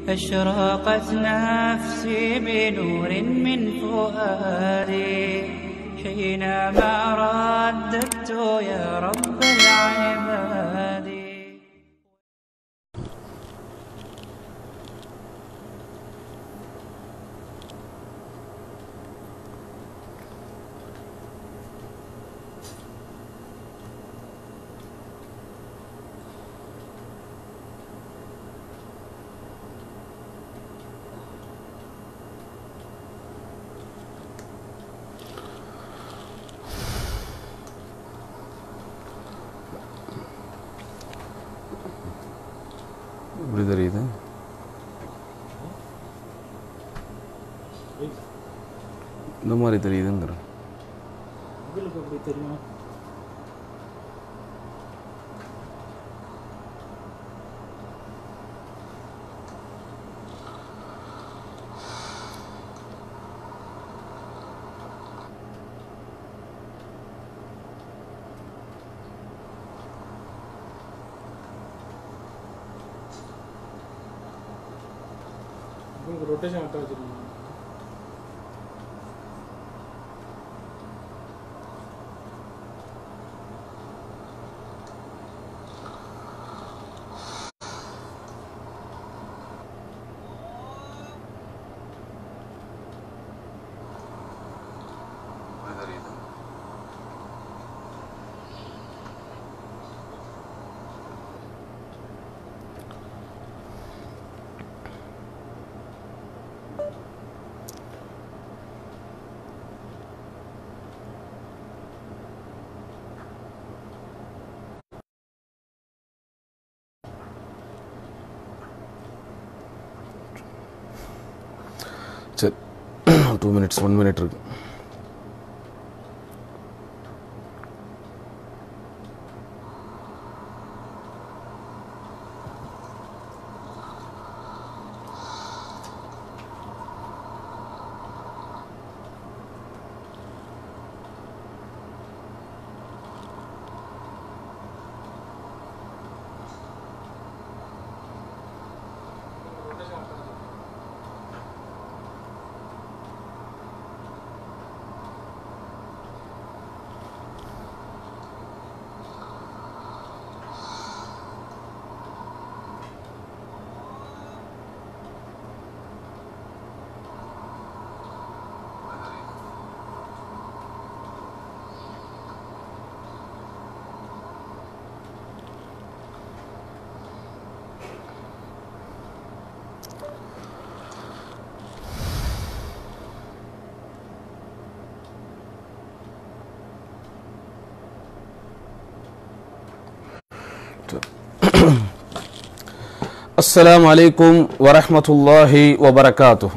أشرقت نفسي بنور من فؤادي حينما رددت يا رب العباد எப்படி தெரியுது இந்த மாதிரி தெரியுதுங்கிறேன் உங்களுக்கு எப்படி தெரியும் உங்களுக்கு ரொட்டேஷன் கரெக்டாக வச்சுருக்கீங்க சரி டூ மினிட்ஸ் ஒன் மினிட் இருக்கு السلام عليكم ورحمة الله وبركاته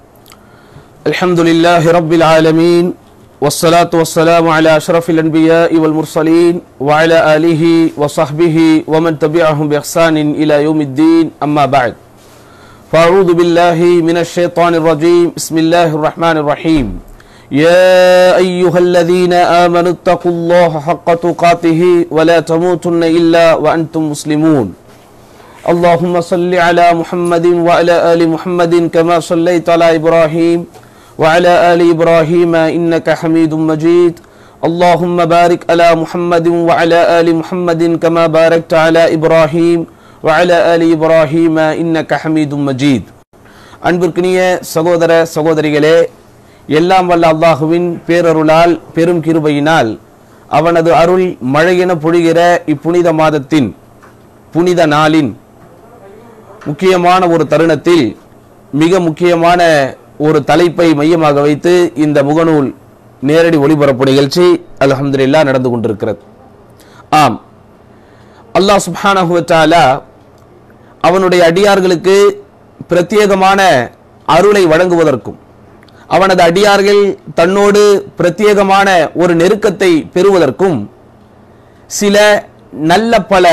الحمد لله رب العالمين والصلاة والسلام على أشرف الأنبياء والمرسلين وعلى آله وصحبه ومن تبعهم بإحسان إلى يوم الدين أما بعد فأعوذ بالله من الشيطان الرجيم بسم الله الرحمن الرحيم يا أيها الذين آمنوا اتقوا الله حق تقاته ولا تموتن إلا وأنتم مسلمون اللهم صل على محمد وعلى آل محمد كما صليت على إبراهيم وعلى آل إبراهيم إنك حميد مجيد اللهم بارك على محمد وعلى آل محمد كما باركت على إبراهيم وعلى آل إبراهيم إنك حميد مجيد அன்பிற்கினிய சகோதர சகோதரிகளே எல்லாம் வல்ல அல்லாஹுவின் பேரருளால் பெரும் கிருபையினால் அவனது அருள் மழையென பொழிகிற இப்புனித மாதத்தின் புனித நாளின் முக்கியமான ஒரு தருணத்தில் மிக முக்கியமான ஒரு தலைப்பை மையமாக வைத்து இந்த முகநூல் நேரடி ஒளிபரப்பு நிகழ்ச்சி அல்ஹம்துலில்லாஹ் நடந்து கொண்டிருக்கிறது ஆம் அல்லாஹ் சுப்ஹானஹு வ தஆலா அவனுடைய அடியார்களுக்கு பிரத்யேகமான அருளை வழங்குவதற்கும் அவனது அடியார்கள் தன்னோடு பிரத்யேகமான ஒரு நெருக்கத்தை பெறுவதற்கும் சில நல்ல பல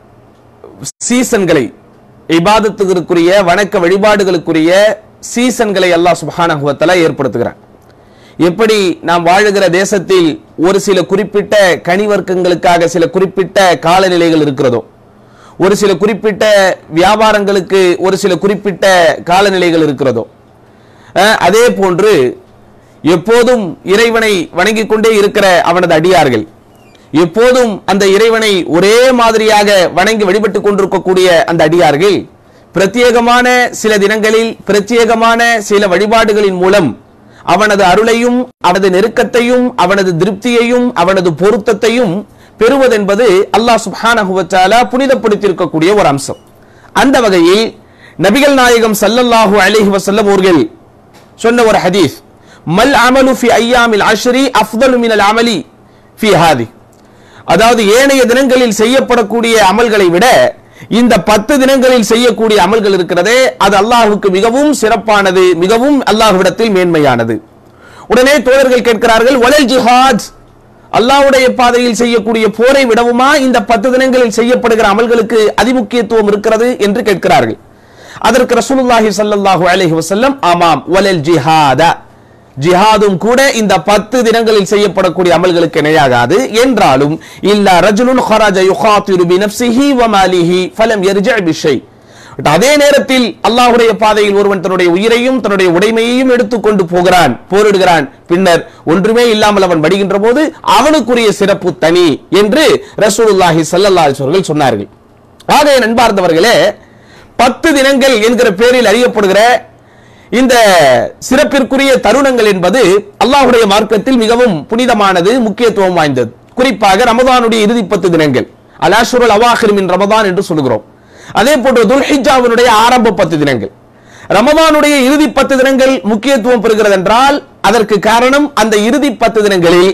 சீசன்களை இபாதத்துக்குரிய வணக்க வழிபாடுகளுக்குரிய சீசன்களை அல்லாஹ் சுப்ஹானஹு வ தஆலா ஏற்படுத்துகிறான் எப்படி நாம் வாழுகிற தேசத்தில் ஒரு சில குறிப்பிட்ட கனிவர்க்கங்களுக்காக சில குறிப்பிட்ட காலநிலைகள் இருக்கிறதோ ஒரு சில குறிப்பிட்ட வியாபாரங்களுக்கு ஒரு சில குறிப்பிட்ட காலநிலைகள் இருக்கிறதோ அஹ், அதே போன்று எப்போதும் இறைவனை வணங்கிக் கொண்டே இருக்கிற அவனது அடியார்கள் எப்போதும் அந்த இறைவனை ஒரே மாதிரியாக வணங்கி வழிபட்டுக் கொண்டிருக்கக்கூடிய அந்த அடியார்கள் பிரத்யேகமான சில தினங்களில் பிரத்யேகமான சில வழிபாடுகளின் மூலம் அவனது அருளையும் அவனது நெருக்கத்தையும் அவனது திருப்தியையும் அவனது பொருத்தத்தையும் பெறுவதென்பது அல்லாஹ் சுப்ஹானஹு வ தஆலா புனிதப்படுத்தியிருக்கக்கூடிய ஒரு அம்சம் அந்த வகையில் நபிகள் நாயகம் ஸல்லல்லாஹு அலைஹி வஸல்லம் அவர்கள் சொன்ன ஒரு ஹதீஸ் மல் அமலு ஃபி ஐயாமில் அஷ்ரி அஃதலு மினல் அமலி ஃபி ஹாதி அதாவது ஏனைய தினங்களில் செய்யப்படக்கூடிய அமல்களை விட இந்த பத்து தினங்களில் செய்யக்கூடிய அமல்கள் இருக்கிறதே அது அல்லாஹ்வுக்கு மிகவும் சிறப்பானது மிகவும் அல்லாஹ்விடத்தில் மேன்மையானது உடனே தோழர்கள் கேட்கிறார்கள் வலல் ஜிஹாத் அல்லாஹ்வுடைய பாதையில் செய்யக்கூடிய போரை விடவுமா இந்த பத்து தினங்களில் செய்யப்படுகிற அமல்களுக்கு அதிமுக்கியத்துவம் இருக்கிறது என்று கேட்கிறார்கள் அதற்கு ரசூலுல்லாஹி ஸல்லல்லாஹு அலைஹி வஸல்லம் ஆமாம் வலல் ஜிஹாதா ஜிஹாதும் கூட இந்த பத்து தினங்களில் செய்யப்படக்கூடிய அமல்களுக்கு இணையாகாது என்றாலும் இல்ல ரஜுலுன் ஹரஜ யுகாத்திரு பி நஃப்ஸிஹி வ மாலிஹி ஃபலம் யர்ஜி பிஷை அதே நேரத்தில் அல்லாஹ்வுடைய பாதையில் ஒருவன் தன்னுடைய உயிரையும் தன்னுடைய உடைமையையும் எடுத்துக்கொண்டு போகிறான் போரிடுகிறான் பின்னர் ஒன்றுமே இல்லாமல் அவன் மடிகின்ற போது அவனுக்குரிய சிறப்பு தனி என்று ரசூலுல்லாஹி ஸல்லல்லாஹு அலைஹி வஸல்லம் சொன்னார்கள் ஆக என் அன்பார்ந்தவர்களே பத்து தினங்கள் என்கிற பேரில் அறியப்படுகிற இந்த சிறப்பிற்குரிய தருணங்கள் என்பது அல்லாஹ்வுடைய மார்க்கத்தில் மிகவும் புனிதமானது முக்கியத்துவம் வாய்ந்தது குறிப்பாக ரமதானுடைய இறுதி பத்து தினங்கள் அலாஷுருல் அவாஹிர் மின் ரமதான் என்று சொல்கிறோம் அதே போன்று துல்ஹிஜாவினுடைய ஆரம்ப பத்து தினங்கள் ரமதானுடைய இறுதி பத்து தினங்கள் முக்கியத்துவம் பெறுகிறது என்றால் அதற்கு காரணம் அந்த இறுதி பத்து தினங்களில்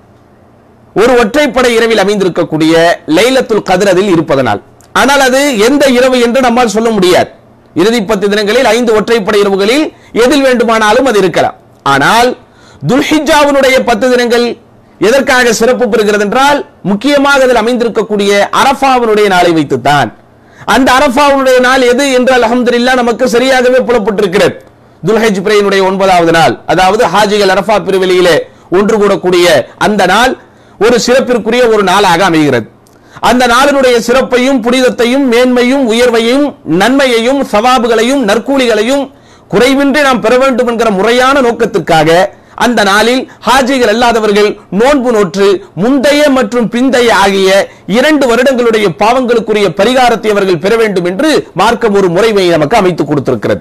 ஒரு ஒற்றைப்படை இரவில் அமைந்திருக்கக்கூடிய லைலத்துல் கதிர் அதில் இருப்பதனால் ஆனால் அது எந்த இரவு என்று நம்மால் சொல்ல முடியாது இறுதி பத்து தினங்களில் ஐந்து ஒற்றைப்படை இரவுகளில் எதில் வேண்டுமானாலும் அது இருக்கலாம் ஆனால் துல்ஹிஜாவினுடைய பத்து தினங்கள் எதற்காக சிறப்பு பெறுகிறது என்றால் முக்கியமாக அதில் அமைந்திருக்கக்கூடிய அரஃபாவினுடைய நாளை வைத்துத்தான் அந்த அரஃபாவுடைய நாள் எது என்றால் அல்ஹம்துலில்லாஹ் நமக்கு சரியாகவே புலப்பட்டிருக்கிறது துல்ஹஜ் பிறையினுடைய ஒன்பதாவது நாள் அதாவது ஹாஜிகள் அரஃபா பிரிவெளியிலே ஒன்று கூடக்கூடிய அந்த நாள் ஒரு சிறப்பிற்குரிய ஒரு நாளாக அமைகிறது அந்த நாளினுடைய சிறப்பையும் புனிதத்தையும் மேன்மையும் உயர்வையும் நன்மையையும் சவாபுகளையும் நற்கூலிகளையும் குறைவின்றி நாம் பெற வேண்டும் என்கிற முறையான நோக்கத்திற்காக அந்த நாளில் ஹாஜிகள் அல்லாதவர்கள் நோன்பு நோற்று முந்தைய மற்றும் பிந்தைய ஆகிய இரண்டு வருடங்களுடைய பாவங்களுக்குரிய பரிகாரத்தை அவர்கள் பெற வேண்டும் என்று மார்க்கம் ஒரு முறைமையை நமக்கு அமைத்துக் கொடுத்திருக்கிறது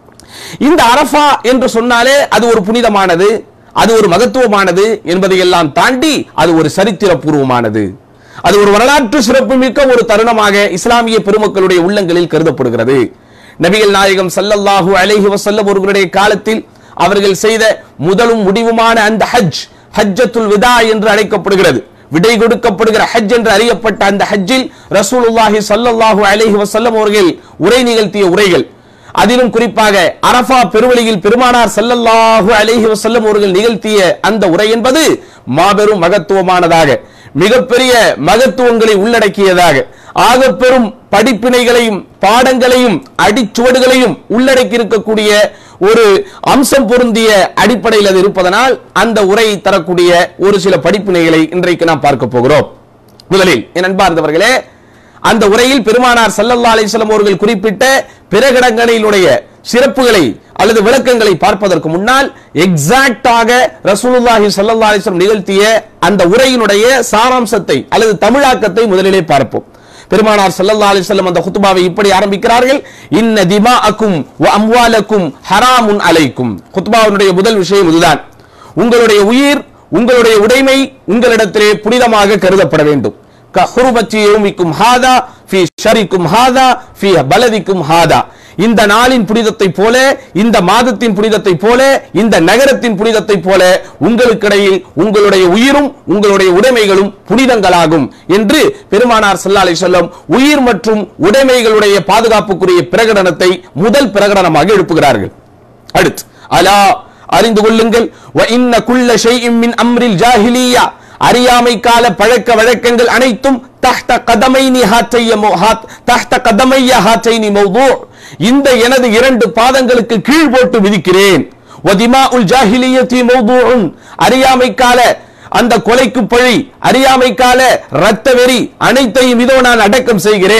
இந்த அரஃபா என்று சொன்னாலே அது ஒரு புனிதமானது அது ஒரு மகத்துவமானது என்பதை எல்லாம் தாண்டி அது ஒரு சரித்திரபூர்வமானது அது ஒரு வரலாற்று சிறப்புமிக்க ஒரு தருணமாக இஸ்லாமிய பெருமக்களுடைய உள்ளங்களில் கருதப்படுகிறது நபிகள் நாயகம் ஸல்லல்லாஹு அலைஹி வஸல்லம் அவர்களுடைய காலத்தில் அவர்கள் செய்த முதலும் முடிவுமான அந்த ஹஜ் ஹஜ்ஜத்துல் விதா என்று அழைக்கப்படுகிறது விடை கொடுக்கப்படுகிற ஹஜ் என்று அறியப்பட்ட அந்த ஹஜ்ஜில் ரசூலுல்லாஹி ஸல்லல்லாஹு அலைஹி வஸல்லம் அவர்கள் உரை நிகழ்த்திய உரைகள் அதிலும் குறிப்பாக அரஃபா பெருவழியில் பெருமானார் ஸல்லல்லாஹு அலைஹி வஸல்லம் அவர்கள் நிகழ்த்திய அந்த உரை என்பது மாபெரும் மகத்துவமானதாக மிகப்பெரிய மகத்துவங்களை உள்ளடக்கியதாக ஆகப் பெரும் படிப்பினைகளையும் பாடங்களையும் அடிச்சுவடுகளையும் உள்ளடக்கி இருக்கக்கூடிய ஒரு அம்சம் பொருந்திய அடிப்படையில் அது இருப்பதனால் அந்த உரை தரக்கூடிய ஒரு சில படிப்பினைகளை இன்றைக்கு நாம் பார்க்க போகிறோம் முதலில் என் அன்பார்ந்தவர்களே அந்த உரையில் பெருமானார் ஸல்லல்லாஹு அலைஹி வஸல்லம் அவர்கள் குறிப்பிட்ட பிறகடங்களினுடைய சிறப்புகளை அல்லது விளக்கங்களை பார்ப்பதற்கு முன்னால் எக்ஸாக்டாக ரசூலுல்லாஹி ஸல்லல்லாஹு அலைஹி வஸல்லம் நிகழ்த்திய அந்த உரையினுடைய சாராம்சத்தை அல்லது தமிழாக்கத்தை முதலிலே பார்ப்போம் பெருமானார் ஸல்லல்லாஹு அலைஹி வஸல்லம் அந்த குத்பாவை இப்படி ஆரம்பிக்கிறார்கள் இன்ன திமாஅக்கும் வ அம்வாலக்கும் ஹராமுன் அலைக்கும் குத்பாவினுடைய முதல் விஷயம் இதுதான் உங்களுடைய உயிர் உங்களுடைய உடைமை உங்களிடத்திலே புனிதமாக கருதப்பட வேண்டும் கஹுருபத்தி யௌமிக்கும் ஹாதா ஃபி ஷரிக்கும் ஹாதா ஃபி பலதிக்கும் ஹாதா இந்த நாளின் புனிதத்தை போல இந்த மாதத்தின் புனிதத்தை போல இந்த நகரத்தின் புனிதத்தை போல உங்களுக்கிடையில் உங்களுடைய உயிரும் உங்களுடைய உடைமைகளும் புனிதங்களாகும் என்று பெருமானார் ஸல்லல்லாஹு அலைஹி வஸல்லம் உயிர் மற்றும் உடைமைகளுடைய பாதுகாப்புக்குரிய பிரகடனத்தை முதல் பிரகடனமாக எழுப்புகிறார்கள் அடுத்து அலா அறிந்து கொள்ளுங்கள் வ இன்ன குல்ல ஷைஇன் மின் அம்ரில் ஜாஹிலியா அறியாமை கால பழக்க வழக்கங்கள் அனைத்தும் தஹ்த கதமைனி ஹாத்தைய மௌ- ஹாத்- தஹ்த கதமைய ஹாத்தைனி மௌது இந்த எனது இரண்டு பாதங்களுக்கு கீழ் போட்டு விதிக்கிறேன் வதிமா உல் ஜாஹிலியத்தி மௌதுஉன் அறியாமை கால அந்த கொலைக்கு பழி அறியாமை கால ரத்த வெறி அனைத்தையும் இதோ நான் அடக்கம் செய்கிறேன்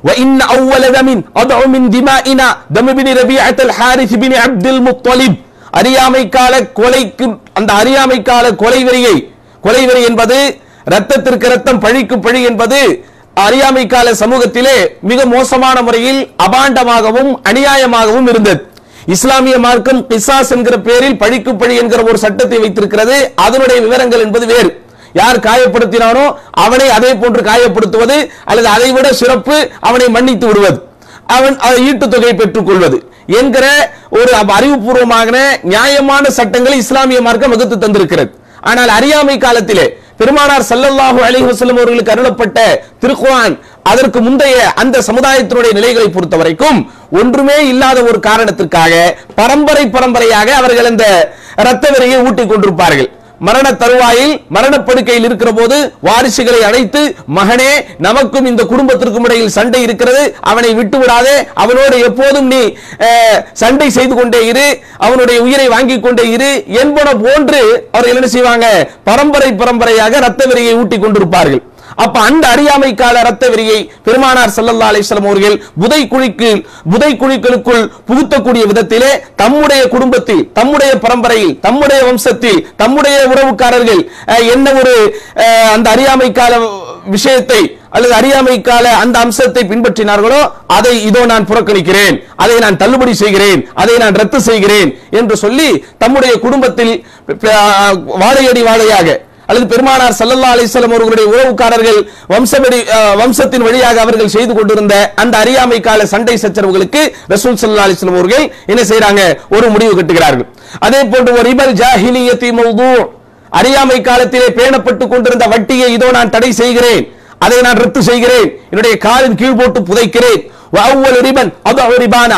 وإن أول دم أضع من دمائنا دم بن ربيعة الحارث بن عبد المطلب அறியாமை கால கொலைக்கு அந்த அறியாமை கால கொலை வெறியை கொலை வெறி என்பது ரத்தத்திற்கு ரத்தம் பழிக்கு பழி என்பது அறியாமை கால சமூகத்திலே மிக மோசமான முறையில் அபாண்டமாகவும் அநியாயமாகவும் இருந்தது இஸ்லாமிய மார்க்கம் கிசாஸ் என்கிற பெயரில் பழிக்கு பழி என்கிற ஒரு சட்டத்தை வைத்திருக்கிறது அதனுடைய விவரங்கள் என்பது வேறு யார் காயப்படுத்தினானோ அவனை அதே போன்று காயப்படுத்துவது அல்லது அதை விட சிறப்பு அவனை மன்னித்து விடுவது அவன் அதை ஈட்டுத் தொகை பெற்றுக் கொள்வது என்கிற ஒரு அப்ப அறிவுபூர்வமான நியாயமான சட்டங்களை இஸ்லாமிய மார்க்கம் வகுத்து தந்திருக்கிறது ஆனால் அறியாமை காலத்திலே பெருமானார் ஸல்லல்லாஹு அலைஹி வஸல்லம் அவர்களுக்கு அருளப்பட்ட திருக்குர்ஆன் அதற்கு முந்தைய அந்த சமுதாயத்தினுடைய நிலைகளை பொறுத்த வரைக்கும் ஒன்றுமே இல்லாத ஒரு காரணத்திற்காக பரம்பரை பரம்பரையாக அவர்கள் அந்த இரத்த வெறியை ஊட்டிக் கொண்டிருப்பார்கள் மரண தருவாயில் மரணப்படுக்கையில் இருக்கிற போது வாரிசுகளை அழைத்து மகனே நமக்கும் இந்த குடும்பத்திற்கும் இடையில் சண்டை இருக்கிறது அவனை விட்டு விடாதே அவனோடு எப்போதும் நீ அஹ், சண்டை செய்து கொண்டே இரு அவனுடைய உயிரை வாங்கிக் கொண்டே இரு என்பன போன்று அவர்கள் என்ன செய்வாங்க பரம்பரை பரம்பரையாக ரத்த வெறியை ஊட்டிக் கொண்டிருப்பார்கள் அப்ப அந்த அறியாமை கால ரத்த வெறியை பெருமானார் ஸல்லல்லாஹு அலைஹி வஸல்லம் அவர்கள் புதை குழிக்கு புதை குழிகளுக்குள் புகுத்தக்கூடிய விதத்திலே தம்முடைய குடும்பத்தில் தம்முடைய பரம்பரையில் தம்முடைய வம்சத்தில் தம்முடைய உறவுக்காரர்கள் அஹ், என்ன ஒரு அஹ், அந்த அறியாமை கால விஷயத்தை அல்லது அறியாமை கால அந்த அம்சத்தை பின்பற்றினார்களோ அதை இதோ நான் புறக்கணிக்கிறேன் அதை நான் தள்ளுபடி செய்கிறேன் அதை நான் ரத்து செய்கிறேன் என்று சொல்லி தம்முடைய குடும்பத்தில் அஹ், வாழையடி வாழையாக அல்லது பெருமானார் ஸல்லல்லாஹு அலைஹி வஸல்லம் அவர்களுடைய உறவுக்காரர்கள் வம்சப்படி அஹ், வம்சத்தின் வழியாக அவர்கள் செய்து கொண்டிருந்த அந்த அறியாமை கால சண்டை சச்சரவுகளுக்கு ரசூல் ஸல்லல்லாஹு அலைஹி வஸல்லம் அவர்கள் என்ன செய்றாங்க ஒரு முடிவு கட்டுகிறார்கள் அதே போன்று ஒரு இபல் ஜாஹிலியத்தி மௌது அறியாமை காலத்திலே பேணப்பட்டுக் கொண்டிருந்த வட்டியை இதோ நான் தடை செய்கிறேன் அதை நான் ரத்து செய்கிறேன் என்னுடைய காலின் கீழ் போட்டு புதைக்கிறேன் வஅவ்வல் ரிபன் அது ரிபானா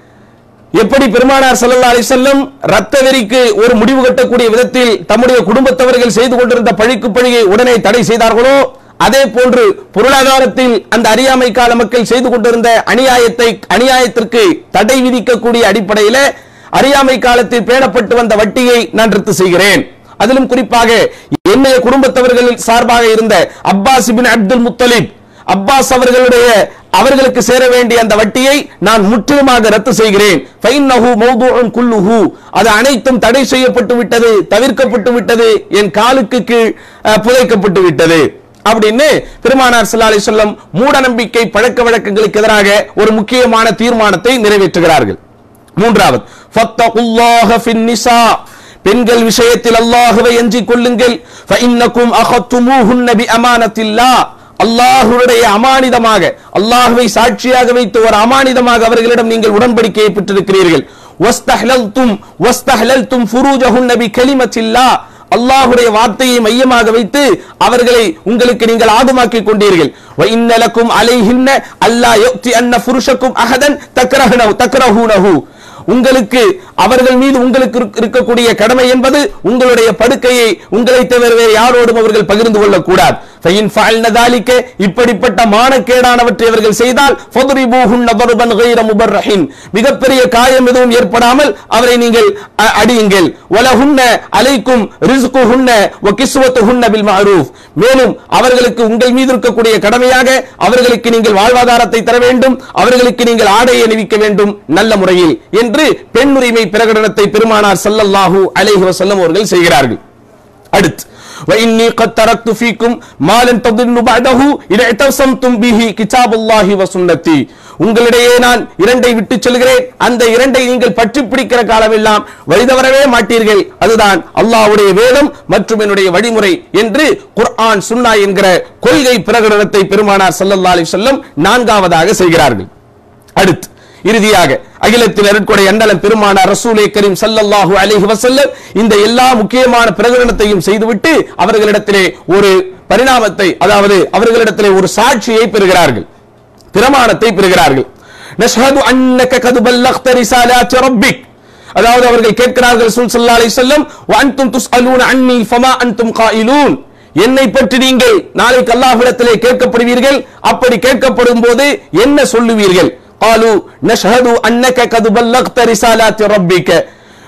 எப்படி பெருமானார் ஸல்லல்லாஹு அலைஹி வஸல்லம் ரத்த வெறிக்கு ஒரு முடிவு கட்டக்கூடிய விதத்தில் தம்முடைய குடும்பத்தவர்கள் செய்து கொண்டிருந்த பழிக்கு பழியை உடனே தடை செய்தார்களோ அதே போன்று பொருளாதாரத்தில் அந்த அறியாமை கால மக்கள் செய்து கொண்டிருந்த அநியாயத்தை அநியாயத்திற்கு தடை விதிக்கக்கூடிய அடிப்படையில் அறியாமை காலத்தில் பேணப்பட்டு வந்த வட்டியை நான் ரத்து செய்கிறேன் அதிலும் குறிப்பாக என்னுடைய குடும்பத்தவர்கள் சார்பாக இருந்த Abbas ibn Abdul Muttalib Abbas அவர்களுடைய அவர்களுக்கு சேர வேண்டிய அந்த வட்டியை நான் முற்றிலுமாக ரத்து செய்கிறேன் ஃபைன்னஹு மௌதுஉன் குல்லுஹு அது அனைத்தும் தடை செய்யப்பட்டு விட்டது தவிர்க்கப்பட்டு விட்டது என் காலுக்கு கீழ் அஹ், புதைக்கப்பட்டு விட்டது அப்படின்னு பெருமானார் ஸல்லல்லாஹு அலைஹி வஸல்லம் மூட நம்பிக்கை பழக்க வழக்கங்களுக்கு எதிராக ஒரு முக்கியமான தீர்மானத்தை நிறைவேற்றுகிறார்கள் மூன்றாவது ஃபத்தகுல்லாஹ ஃபின் நிசா பெண்கள் விஷயத்தில் அல்லாஹுவை எஞ்சிக் கொள்ளுங்கள் ஃபஇன்னக்கும் அகத்துமூஹுன்ன பிஅமானத்தில்லாஹ் அல்லாஹ்வுடைய அமானிதமாக அல்லாஹ்வை சாட்சியாக வைத்து ஒரு அமானிதமாக அவர்களிடம் நீங்கள் உடன்படிக்கையை பெற்றிருக்கிறீர்கள் வஸ்தஹ்லல்தும் வஸ்தஹ்லல்தும் ஃபுரூஜஹுன்ன பிகலிமத்தில்லாஹ் அல்லாஹ்வுடைய வார்த்தையை மையமாக வைத்து அவர்களை உங்களுக்கு நீங்கள் ஆதுமாக்கிக் கொண்டீர்கள் வ இன்னலக்கும் அலைஹின்ன அல்லா யுக்தி அன்ன ஃபுருஷக்கும் அஹதன் தக்ரஹனஹு தக்ரஹூனஹு உங்களுக்கு அவர்கள் மீது உங்களுக்கு இருக்க- இருக்கக்கூடிய கடமை என்பது உங்களுடைய படுக்கையை உங்களை தவிர வேறு யாரோடும் அவர்கள் பகிர்ந்து கொள்ளக்கூடாது ஃபைன் ஃபஅல்ன ذلك இப்படிப்பட்ட மானக்கேடானவற்றை அவர்கள் செய்தால் ஃபضربوهن ضربا غير مبرح மிகப்பெரிய காயம் எதுவும் ஏற்படாமல் அவரை நீங்கள் அ- அடியுங்கள் வலஹுன்ன அலைக்கும் ரிஸ்குஹுன்ன வகிஸ்வத்துஹுன்ன பில் மஅரூஃப் மேலும் அவர்களுக்கு உங்கள் மீது இருக்கக்கூடிய கடமையாக அவர்களுக்கு நீங்கள் வாழ்வாதாரத்தை தர வேண்டும் அவர்களுக்கு நீங்கள் ஆடை அணிவிக்க வேண்டும் நல்ல முறையில் என்று பெண்ணுரிமை பிரகடனத்தை பெருமானார் ஸல்லல்லாஹு அலைஹி வஸல்லம் அவர்கள் செய்கிறார்கள் அடுத்து وإني قد تركت فيكم ما لن تضلوا بعده إذا اعتصمتم به كتاب الله وسنتي உங்களிடையே நான் இரண்டை விட்டு சொல்கிறேன் அந்த இரண்டை நீங்கள் பற்றி பிடிக்கிற காலமெல்லாம் வழிதவரவே மாட்டீர்கள் அதுதான் அல்லாஹ்வுடைய வேதம் மற்றும் என்னுடைய வழிமுறை என்று குர்ஆன் சுன்னா என்கிற கொள்கை பிரகடனத்தை பெருமானார் ஸல்லல்லாஹு அலைஹி வஸல்லம் நான்காவதாக செய்கிறார்கள் அடுத்து இறுதியாக அகிலத்தின் அருட்கொடை அண்டலம் பெருமானார் ரசூலே கரீம் ஸல்லல்லாஹு அலைஹி வஸல்லம் இந்த எல்லா முக்கியமான பிரகடனத்தையும் செய்துவிட்டு அவர்களிடத்திலே ஒரு பரிணாமத்தை அதாவது அவர்களிடத்திலே ஒரு சாட்சியை பெறுகிறார்கள் பிரமாணத்தை பெறுகிறார்கள் நஷ்ஹது அன்னக கது பல்லக்த ரிசாலாத் ரப்பிக் அதாவது அவர்கள் கேட்கிறார்கள் ரசூல் ஸல்லல்லாஹு அலைஹி வஸல்லம் வ அன்தும் துஸ்அலூன அன்னி ஃபமா அன்தும் காயிலூன் என்னை பற்றி நீங்கள் நாளைக்கு அல்லாஹ்விடத்திலே கேட்கப்படுவீர்கள் அப்படி கேட்கப்படும் போது என்ன சொல்லுவீர்கள் قالوا نشهد انك قد بلغت رسالات ربك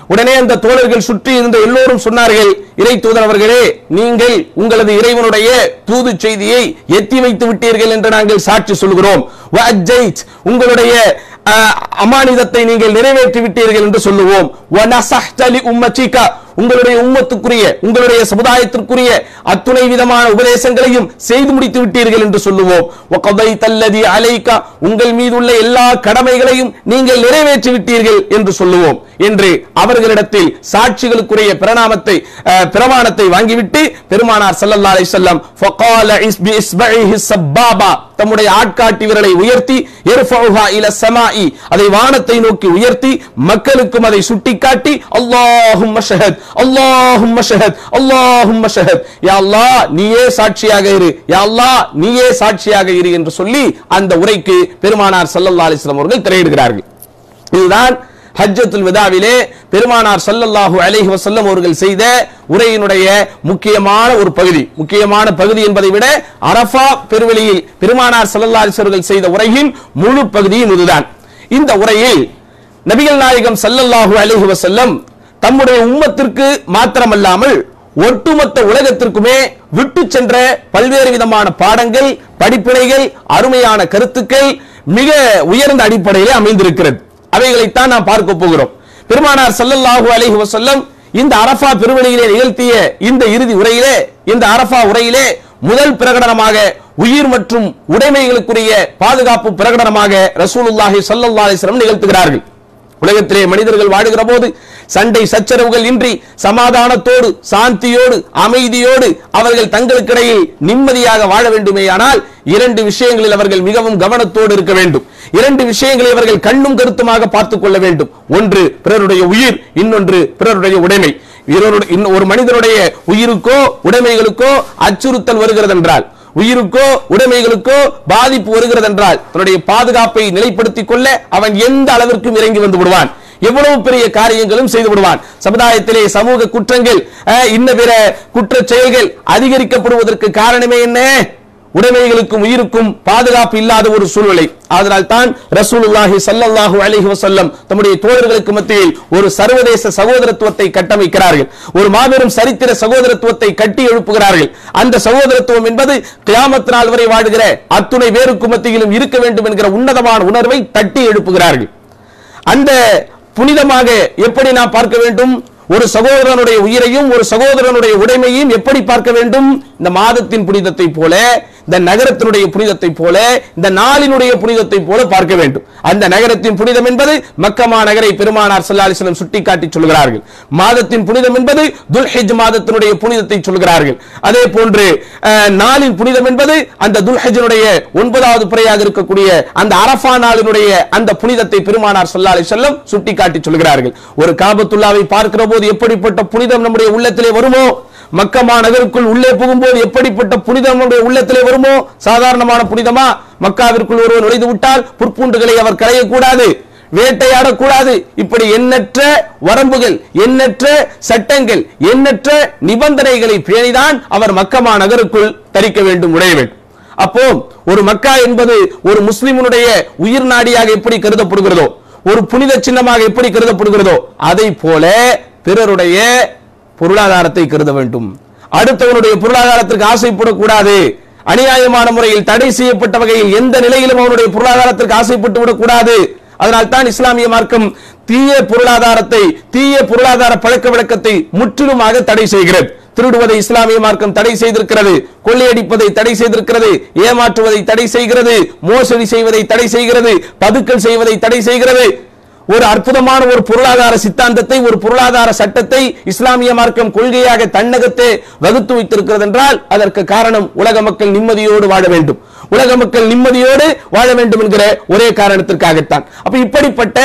உடனே அந்த தோழர்கள் சுற்றி இருந்த எல்லோரும் சொன்னார்கள் இறை தூதர் அவர்களே நீங்கள் உங்களது இறைவனுடைய தூது செய்தியை எத்தி வைத்து விட்டீர்கள் என்று நாங்கள் சாட்சி சொல்கிறோம் வஅஜ்ஜைத், உங்களுடைய அஹ், அமானிதத்தை நீங்கள் நிறைவேற்றி விட்டீர்கள் என்று சொல்லுவோம் வநஸஹ்த லி உம்மத்திக, உங்களுடைய உம்மத்துக்குரிய உங்களுடைய சமுதாயத்திற்குரிய அத்துணை விதமான உபதேசங்களையும் செய்து முடித்து விட்டீர்கள் என்று சொல்லுவோம் வகதைத அல்லதி அலைக உங்கள் மீதுள்ள எல்லா கடமைகளையும் நீங்கள் நிறைவேற்றி விட்டீர்கள் என்று சொல்லுவோம் என்று அவர்களிடத்தில் சாட்சிகளுக்குரிய பிரணாமத்தை அஹ், பிரமாணத்தை வாங்கிவிட்டு பெருமானார் ஸல்லல்லாஹு அலைஹி வஸல்லம் ஃபகால இஸ்பி இஸ்பஇஹி சப்பாபா தம்முடைய ஆட்காட்டி விரலை உயர்த்தி இர்ஃபஉஹா இல ஸமாஇ அதை வானத்தை நோக்கி உயர்த்தி மக்களுக்கும் அதை சுட்டிக்காட்டி அல்லாஹும்ம ஷஹத் அல்லாஹும்ம ஷஹத் அல்லாஹும்ம ஷஹத் யா அல்லாஹ் நீயே சாட்சியாக இரு யா அல்லாஹ் நீயே சாட்சியாக இரு என்று சொல்லி அந்த உரைக்கு பெருமானார் ஸல்லல்லாஹு அலைஹி வஸல்லம் அவர்கள் திரையிடுகிறார்கள் இதுதான் ஹஜ்ஜத்துல் விதாவிலே பெருமானார் ஸல்லல்லாஹு அலைஹி வஸல்லம் அவர்கள் செய்த உரையினுடைய முக்கியமான ஒரு பகுதி முக்கியமான பகுதி என்பதை விட அரஃபா பெருவெளியில் பெருமானார் ஸல்லல்லாஹு அலைஹி அவர்கள் செய்த உரையின் முழு பகுதியும் இதுதான் இந்த உரையில் நபிகள் நாயகம் ஸல்லல்லாஹு அலைஹி வஸல்லம் தம்முடைய உம்மத்திற்கு மாத்திரமல்லாமல் ஒட்டுமொத்த உலகத்திற்குமே விட்டு சென்ற பல்வேறு விதமான பாடங்கள் படிப்பினைகள் அருமையான கருத்துக்கள் மிக உயர்ந்த அடிப்படையிலே அமைந்திருக்கிறது அவைகளைத்தான் நாம் பார்க்க போகிறோம் பெருமானார் ஸல்லல்லாஹு அலைஹி வஸல்லம் இந்த அரஃபா பெருவெளியிலே நிகழ்த்திய இந்த இறுதி உரையிலே இந்த அரஃபா உரையிலே முதல் பிரகடனமாக உயிர் மற்றும் உடைமைகளுக்குரிய பாதுகாப்பு பிரகடனமாக ரசூலுல்லாஹி ஸல்லல்லாஹு அலைஹி வஸல்லம் நிகழ்த்துகிறார்கள் உலகத்திலே மனிதர்கள் வாழுகிற போது சண்டை சச்சரவுகள் இன்றி சமாதானத்தோடு சாந்தியோடு அமைதியோடு அவர்கள் தங்களுக்கிடையில் நிம்மதியாக வாழ வேண்டுமேயானால் இரண்டு விஷயங்களில் அவர்கள் மிகவும் கவனத்தோடு இருக்க வேண்டும் இரண்டு விஷயங்களை அவர்கள் கண்ணும் கருத்துமாக பார்த்துக் கொள்ள வேண்டும் ஒன்று பிறருடைய உயிர் இன்னொன்று பிறருடைய உடைமை இருவருடைய- இன்னும் ஒரு மனிதனுடைய உயிருக்கோ உடைமைகளுக்கோ அச்சுறுத்தல் வருகிறது என்றால் உயிருக்கோ உடைமைகளுக்கோ பாதிப்பு வருகிறது என்றால் தன்னுடைய பாதுகாப்பை நிலைப்படுத்திக் கொள்ள அவன் எந்த அளவிற்கும் இறங்கி வந்து விடுவான் எவ்வளவு பெரிய காரியங்களும் செய்து விடுவான் சமுதாயத்திலே சமூக குற்றங்கள் அஹ், இன்ன பிற குற்றச் செயல்கள் அதிகரிக்கப்படுவதற்கு காரணமே என்ன உடைமைகளுக்கும் உயிருக்கும் பாதுகாப்பு இல்லாத ஒரு சூழ்நிலை அதனால் தான் ரசூலுல்லாஹி ஸல்லல்லாஹு அலைஹி வஸல்லம் தம்முடைய தோழர்களுக்கு மத்தியில் ஒரு சர்வதேச சகோதரத்துவத்தை கட்டமைக்கிறார்கள் ஒரு மாபெரும் சரித்திர சகோதரத்துவத்தை கட்டி எழுப்புகிறார்கள் அந்த சகோதரத்துவம் என்பது கியாமத் நாள் வரை வாழுகிற அத்துணை பேருக்கு மத்தியிலும் இருக்க வேண்டும் என்கிற உன்னதமான உணர்வை தட்டி எழுப்புகிறார்கள் அந்த புனிதமாக எப்படி நாம் பார்க்க வேண்டும் ஒரு சகோதரனுடைய உயிரையும் ஒரு சகோதரனுடைய உடைமையும் எப்படி பார்க்க வேண்டும் இந்த மாதத்தின் புனிதத்தை போல இந்த நகரத்தினுடைய புனிதத்தை போல இந்த நாளினுடைய புனிதத்தை போல பார்க்க வேண்டும் அந்த நகரத்தின் புனிதம் என்பது மக்கமா நகரை பெருமானார் ஸல்லல்லாஹு அலைஹி வஸல்லம் சுட்டிக்காட்டி சொல்கிறார்கள் மாதத்தின் புனிதம் என்பது துல்ஹிஜ் மாதத்தினுடைய புனிதத்தை சொல்கிறார்கள் அதே போன்று அஹ், நாளின் புனிதம் என்பது அந்த துல்ஹஜனுடைய ஒன்பதாவது பிறையாக இருக்கக்கூடிய அந்த அரஃபா நாளினுடைய அந்த புனிதத்தை பெருமானார் ஸல்லல்லாஹு அலைஹி வஸல்லம் சுட்டிக்காட்டி சொல்கிறார்கள் ஒரு காபத்துல்லாவை பார்க்கிற போது எப்படிப்பட்ட புனிதம் நம்முடைய உள்ளத்திலே வருமோ மக்கமா நகருக்குள் உள்ளே புகும்போது எப்படிப்பட்ட புனிதம் நம்முடைய உள்ளத்திலே வருமோ சாதாரணமான புனிதமா மக்காவிற்குள் ஒருவர் நுழைந்து விட்டால் புற்பூண்டுகளை அவர் களையக்கூடாது வேட்டையாடக்கூடாது இப்படி எண்ணற்ற வரம்புகள் எண்ணற்ற சட்டங்கள் எண்ணற்ற நிபந்தனைகளை பேணிதான் அவர் மக்கமா நகருக்குள் தரிக்க வேண்டும் நுழைய வேண்டும் அப்போ ஒரு மக்கா என்பது ஒரு முஸ்லிமுடைய உயிர் நாடியாக எப்படி கருதப்படுகிறதோ ஒரு புனித சின்னமாக எப்படி கருதப்படுகிறதோ அதை போல பிறருடைய பொருளாதாரத்தை கருத வேண்டும் அடுத்தவனுடைய பொருளாதாரத்திற்கு ஆசைப்படக்கூடாது அநியாயமான முறையில் தடை செய்யப்பட்ட வகையில் எந்த நிலையிலும் அவனுடைய பொருளாதாரத்திற்கு ஆசைப்பட்டு விடக்கூடாது அதனால் தான் இஸ்லாமிய மார்க்கம் தீய பொருளாதாரத்தை தீய பொருளாதார பழக்க வழக்கத்தை முற்றிலுமாக தடை செய்கிறது திருடுவதை இஸ்லாமிய மார்க்கம் தடை செய்திருக்கிறது கொள்ளையடிப்பதை தடை செய்திருக்கிறது ஏமாற்றுவதை தடை செய்கிறது மோசடி செய்வதை தடை செய்கிறது பதுக்கல் செய்வதை தடை செய்கிறது ஒரு அற்புதமான ஒரு பொருளாதார சித்தாந்தத்தை ஒரு பொருளாதார சட்டத்தை இஸ்லாமிய மார்க்கம் கொள்கையாக தன்னகத்தே வகுத்து வைத்திருக்கிறது என்றால் அதற்கு காரணம் உலக மக்கள் நிம்மதியோடு வாழ வேண்டும் உலக மக்கள் நிம்மதியோடு வாழ வேண்டும் என்கிற ஒரே காரணத்திற்காகத்தான் அப்ப இப்படிப்பட்ட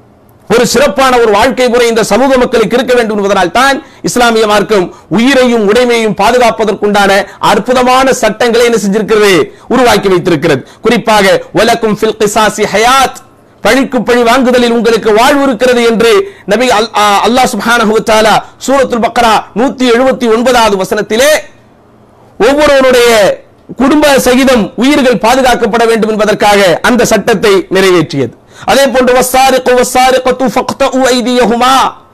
ஒரு சிறப்பான ஒரு வாழ்க்கை முறை இந்த சமூக மக்களுக்கு இருக்க வேண்டும் என்பதனால் தான் இஸ்லாமிய மார்க்கம் உயிரையும் உடைமையும் பாதுகாப்பதற்குண்டான அற்புதமான சட்டங்களை என்ன செஞ்சிருக்கிறது உருவாக்கி வைத்திருக்கிறது குறிப்பாக வலக்கும் ஃபில் கிசாசி ஹயாத் பழிக்கு பழி வாங்குதலில் உங்களுக்கு வாழ்வு இருக்கிறது என்று நபி அல்- ஆ, அல்லாஹ் சுப்ஹானஹு வ தஆலா சூரத்துல் பக்ரா 179வது வசனத்திலே ஒவ்வொருவருடைய குடும்ப சகிதம் உயிர்கள் பாதுகாக்கப்பட வேண்டும் என்பதற்காக அந்த சட்டத்தை நிறைவேற்றியது அதே போன்று வஸ்ஸாரிகு வஸ்ஸாரிகத்து ஃபக்தஉ ஐதியஹுமா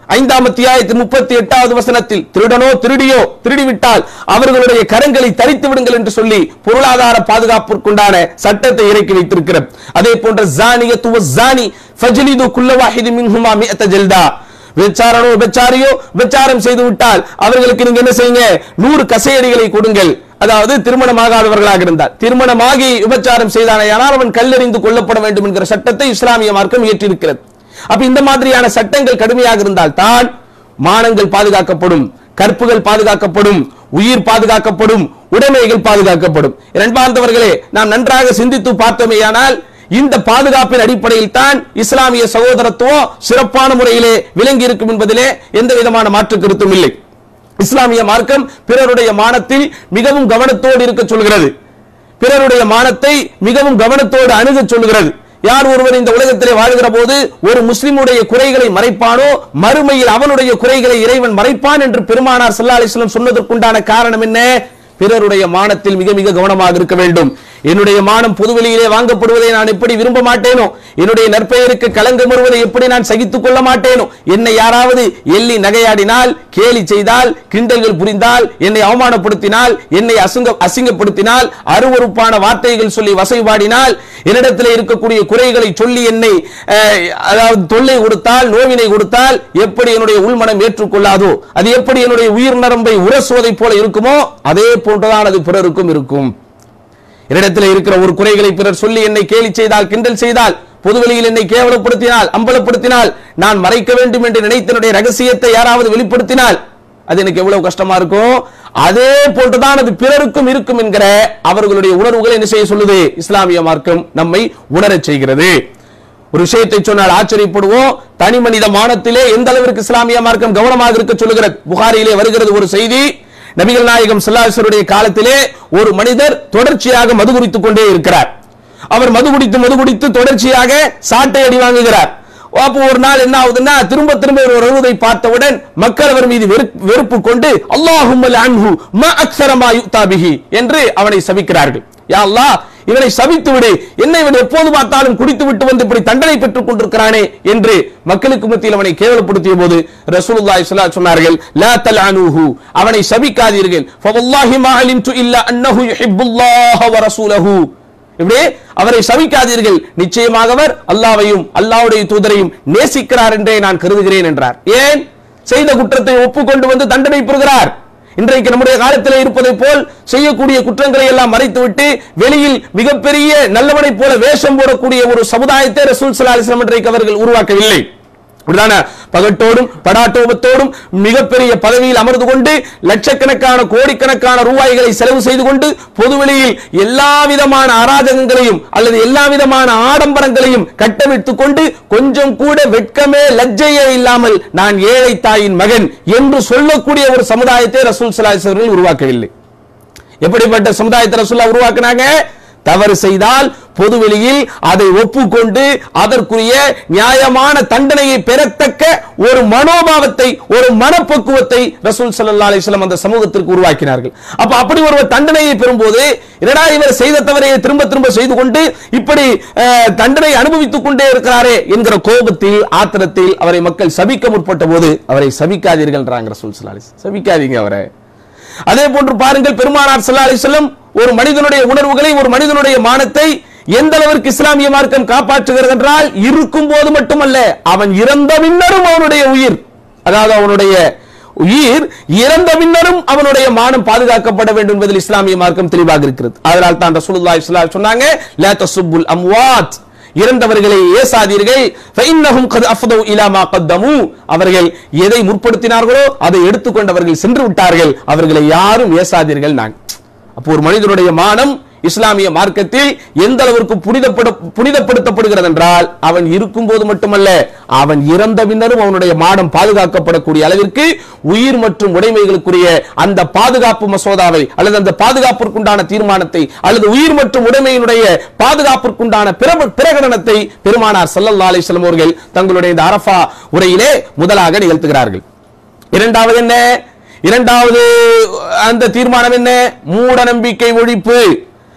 ஐந்தாம் அத்தியாயத்தின் முப்பத்தி எட்டாவது வசனத்தில் திருடனோ திருடியோ திருடிவிட்டால் அவர்களுடைய கரங்களை தரித்து விடுங்கள் என்று சொல்லி பொருளாதார பாதுகாப்பிற்குண்டான சட்டத்தை இறக்கி வைத்திருக்கிறது அதே போன்ற ஜானியத்துவ ஜானி ஃபஜ்லிது குல்ல வாஹிதி மின்ஹுமா மிஅத்த ஜல்தா விபச்சாரனோ விபச்சாரியோ விபச்சாரம் செய்து விட்டால் அவர்களுக்கு நீங்க என்ன செய்யுங்க நூறு கசையடிகளை கொடுங்கள் அதாவது திருமணமாகாதவர்களாக இருந்தால் திருமணமாகி விபச்சாரம் செய்தானேயானால் அவன் கல்லெறிந்து கொல்லப்பட வேண்டும் என்கிற சட்டத்தை இஸ்லாமிய மார்க்கம் இயற்றியிருக்கிறது அப்ப இந்த மாதிரியான சட்டங்கள் கடுமையாக இருந்தால் தான் மானங்கள் பாதுகாக்கப்படும் கற்புகள் பாதுகாக்கப்படும் உயிர் பாதுகாக்கப்படும் உடைமைகள் பாதுகாக்கப்படும் இரண்டாந்தவர்களே நாம் நன்றாக சிந்தித்து பார்த்தோமேயானால் இந்த பாதுகாப்பின் அடிப்படையில் தான் இஸ்லாமிய சகோதரத்துவம் சிறப்பான முறையிலே விளங்கி இருக்கும் என்பதிலே எந்த விதமான மாற்று கருத்தும் இல்லை இஸ்லாமிய மார்க்கம் பிறருடைய மானத்தில் மிகவும் கவனத்தோடு இருக்க சொல்கிறது பிறருடைய மானத்தை மிகவும் கவனத்தோடு அணுகச் சொல்கிறது யார் ஒருவர் இந்த உலகத்திலே வாழ்கிற போது ஒரு முஸ்லிமுடைய குறைகளை மறைப்பானோ மறுமையில் அவனுடைய குறைகளை இறைவன் மறைப்பான் என்று பெருமானார் ஸல்லல்லாஹு அலைஹி வஸல்லம் சொன்னதற்குண்டான காரணம் என்ன பிறருடைய மானத்தில் மிக மிக கவனமாக இருக்க வேண்டும் என்னுடைய மானம் பொதுவெளியிலே வாங்கப்படுவதை நான் எப்படி விரும்ப மாட்டேனோ என்னுடைய நற்பெயருக்கு களங்கம் வருவதை எப்படி நான் சகித்துக் கொள்ள மாட்டேனோ என்னை யாராவது எள்ளி நகையாடினால் கேலி செய்தால் கிண்டல்கள் புரிந்தால் என்னை அவமானப்படுத்தினால் என்னை அசுங்க அசிங்கப்படுத்தினால் அருவருப்பான வார்த்தைகள் சொல்லி வசைபாடினால் என்னிடத்தில் இருக்கக்கூடிய குறைகளை சொல்லி என்னை அஹ், அதாவது தொல்லை கொடுத்தால் நோவினை கொடுத்தால் எப்படி என்னுடைய உள்மனம் ஏற்றுக்கொள்ளாதோ அது எப்படி என்னுடைய உயிர் நரம்பை உரசுவதைப் போல இருக்குமோ அதே போன்றுதான் அது பிறருக்கும் இருக்கும் என்னிடத்தில் இருக்கிற ஒரு குறைகளை பிறர் சொல்லி என்னை கேலி செய்தால் கிண்டல் செய்தால் பொதுவெளியில் என்னை கேவலப்படுத்தினால் அம்பலப்படுத்தினால் நான் மறைக்க வேண்டும் என்று நினைத்த என்னுடைய ரகசியத்தை யாராவது வெளிப்படுத்தினால் அது எனக்கு எவ்வளவு கஷ்டமா இருக்கும் அதே போன்றுதான் அது பிறருக்கும் இருக்கும் என்கிற அவர்களுடைய உணர்வுகளை என்ன செய்ய சொல்லுது இஸ்லாமிய மார்க்கம் நம்மை உணரச் செய்கிறது ஒரு விஷயத்தை சொன்னால் ஆச்சரியப்படுவோம் தனி மனித மானத்திலே எந்த அளவிற்கு இஸ்லாமிய மார்க்கம் கவனமாக இருக்க சொல்லுகிறது புகாரிலே வருகிறது ஒரு செய்தி நபிகள் நாயகம் ஸல்லல்லாஹு காலத்திலே ஒரு மனிதர் தொடர்ச்சியாக மது குடித்துக் கொண்டே இருக்கிறார் அவர் மது குடித்து மது குடித்து தொடர்ச்சியாக சாட்டை அடி வாங்குகிறார் அப்போ ஒரு நாள் என்ன ஆகுதுன்னா திரும்ப திரும்ப இவர் வருவதை பார்த்தவுடன் மக்கள் அவர் மீது வெறுப்- வெறுப்பு கொண்டு அல்லாஹும்மல் அன்ஹு ம அக்ஸரமா யுக்தா பிஹி என்று அவனை சபிக்கிறார்கள் யா அல்லாஹ் இவனை சபித்து விடு என்னை இவன் எப்போது பார்த்தாலும் குடித்து விட்டு வந்து இப்படி தண்டனை பெற்றுக் கொண்டிருக்கிறானே என்று மக்களுக்கு மத்தியில் அவனை கேவலப்படுத்திய போது ரசூலுல்லாஹி ஸல்லல்லாஹு அலைஹி சொன்னார்கள் லா தல்அனுஹு அவனை சபிக்காதீர்கள் ஃபவல்லாஹி மா அலிம்து இல்லா அன்னஹு யுஹிப்புல்லாஹ வ ரசூலஹு இப்படி அவரை சபிக்காதீர்கள் நிச்சயமாக அவர் அல்லாவையும் அல்லாஹ்வுடைய தூதரையும் நேசிக்கிறார் என்றே நான் கருதுகிறேன் என்றார் ஏன் செய்த குற்றத்தை ஒப்புக்கொண்டு வந்து தண்டனை பெறுகிறார் இன்றைக்கு நம்முடைய காலத்தில் இருப்பதை போல் செய்யக்கூடிய குற்றங்களை எல்லாம் மறைத்துவிட்டு வெளியில் மிகப்பெரிய நல்லவனைப் போல வேஷம் போடக்கூடிய ஒரு சமுதாயத்தை ரசூல் ஸல்லல்லாஹு அலைஹி வஸல்லம் இன்றைக்கு அவர்கள் உருவாக்கவில்லை அப்படிதானே பகட்டோடும் படாட்டோபத்தோடும் மிகப்பெரிய பதவியில் அமர்ந்து கொண்டு லட்சக்கணக்கான கோடிக்கணக்கான ரூபாய்களை செலவு செய்து கொண்டு பொதுவெளியில் எல்லா விதமான அராஜகங்களையும் அல்லது எல்லா விதமான ஆடம்பரங்களையும் கட்டவிழ்த்துக் கொண்டு கொஞ்சம் கூட வெட்கமே லஜ்ஜையே இல்லாமல் நான் ஏழை தாயின் மகன் என்று சொல்லக்கூடிய ஒரு சமுதாயத்தை ரசூல் ஸல்லல்லாஹு அலைஹி வஸல்லம் உருவாக்கவில்லை எப்படிப்பட்ட சமுதாயத்தை ரசூல்லா உருவாக்குனாங்க தவறு செய்தால் பொதுவெளியில் அதை ஒப்புக்கொண்டு அதற்குரிய நியாயமான தண்டனையை பெறத்தக்க ஒரு மனோபாவத்தை ஒரு மனப்பக்குவத்தை ரசூல் ஸல்லல்லாஹு அலைஹி வஸல்லம் அந்த சமூகத்திற்கு உருவாக்கினார்கள் அப்ப அப்படி ஒரு தண்டனையை பெறும்போது என்னடா இவர் செய்த தவறையை திரும்ப திரும்ப செய்து கொண்டு இப்படி அஹ், தண்டனை அனுபவித்துக் கொண்டே இருக்கிறாரே என்கிற கோபத்தில் ஆத்திரத்தில் அவரை மக்கள் சபிக்க முற்பட்ட போது அவரை சபிக்காதீர்கள்ன்றாங்க ரசூல் ஸல்லல்லாஹு அலைஹி வஸல்லம். சபிக்காதீங்க அவரை அதே போன்று பாருங்கள் பெருமானார் ஸல்லல்லாஹு அலைஹி வஸல்லம் ஒரு மனிதனுடைய உணர்வுகளை ஒரு மனிதனுடைய மானத்தை எந்த அளவிற்கு இஸ்லாமிய மார்க்கம் காப்பாற்றுகிறது என்றால் இருக்கும் போது மட்டுமல்ல அவன் இறந்த பின்னரும் அவனுடைய உயிர் அதாவது அவனுடைய உயிர் இறந்த பின்னரும் அவனுடைய மானம் பாதுகாக்கப்பட வேண்டும் என்பதில் இஸ்லாமிய மார்க்கம் தெளிவாக இருக்கிறது அதனால் தான் ரசூலுல்லாஹி ஸல்லல்லாஹு அலைஹி சொன்னாங்க லா தசுப்புல் அம்வாத் இறந்தவர்களை ஏசாதீர்கள் ஃபைன்னஹும் கத் அஃதவு இலா மா கத்தமு அவர்கள் எதை முற்படுத்தினார்களோ அதை எடுத்துக்கொண்டவர்கள் சென்று விட்டார்கள் அவர்களை யாரும் ஏசாதீர்கள் நான் அப்போ ஒரு மனிதனுடைய மானம் இஸ்லாமிய மார்க்கத்தில் எந்த அளவிற்கு புனிதப்பட புனிதப்படுத்தப்படுகிறது என்றால் அவன் இருக்கும் போது மட்டுமல்ல அவன் இறந்த பின்னரும் அவனுடைய மானம் பாதுகாக்கப்படக்கூடிய அளவிற்கு உயிர் மற்றும் உடைமைகளுக்குரிய அந்த பாதுகாப்பு மசோதாவை அல்லது அந்த பாதுகாப்பிற்குண்டான தீர்மானத்தை அல்லது உயிர் மற்றும் உடைமையினுடைய பாதுகாப்பிற்குண்டான பிர- பிரகடனத்தை பெருமானார் ஸல்லல்லாஹு அலைஹி வஸல்லம் அவர்கள் தங்களுடைய இந்த அரஃபா உரையிலே முதலாக நிகழ்த்துகிறார்கள் இரண்டாவது என்ன இரண்டாவது அந்த தீர்மானம் என்ன மூட நம்பிக்கை ஒழிப்பு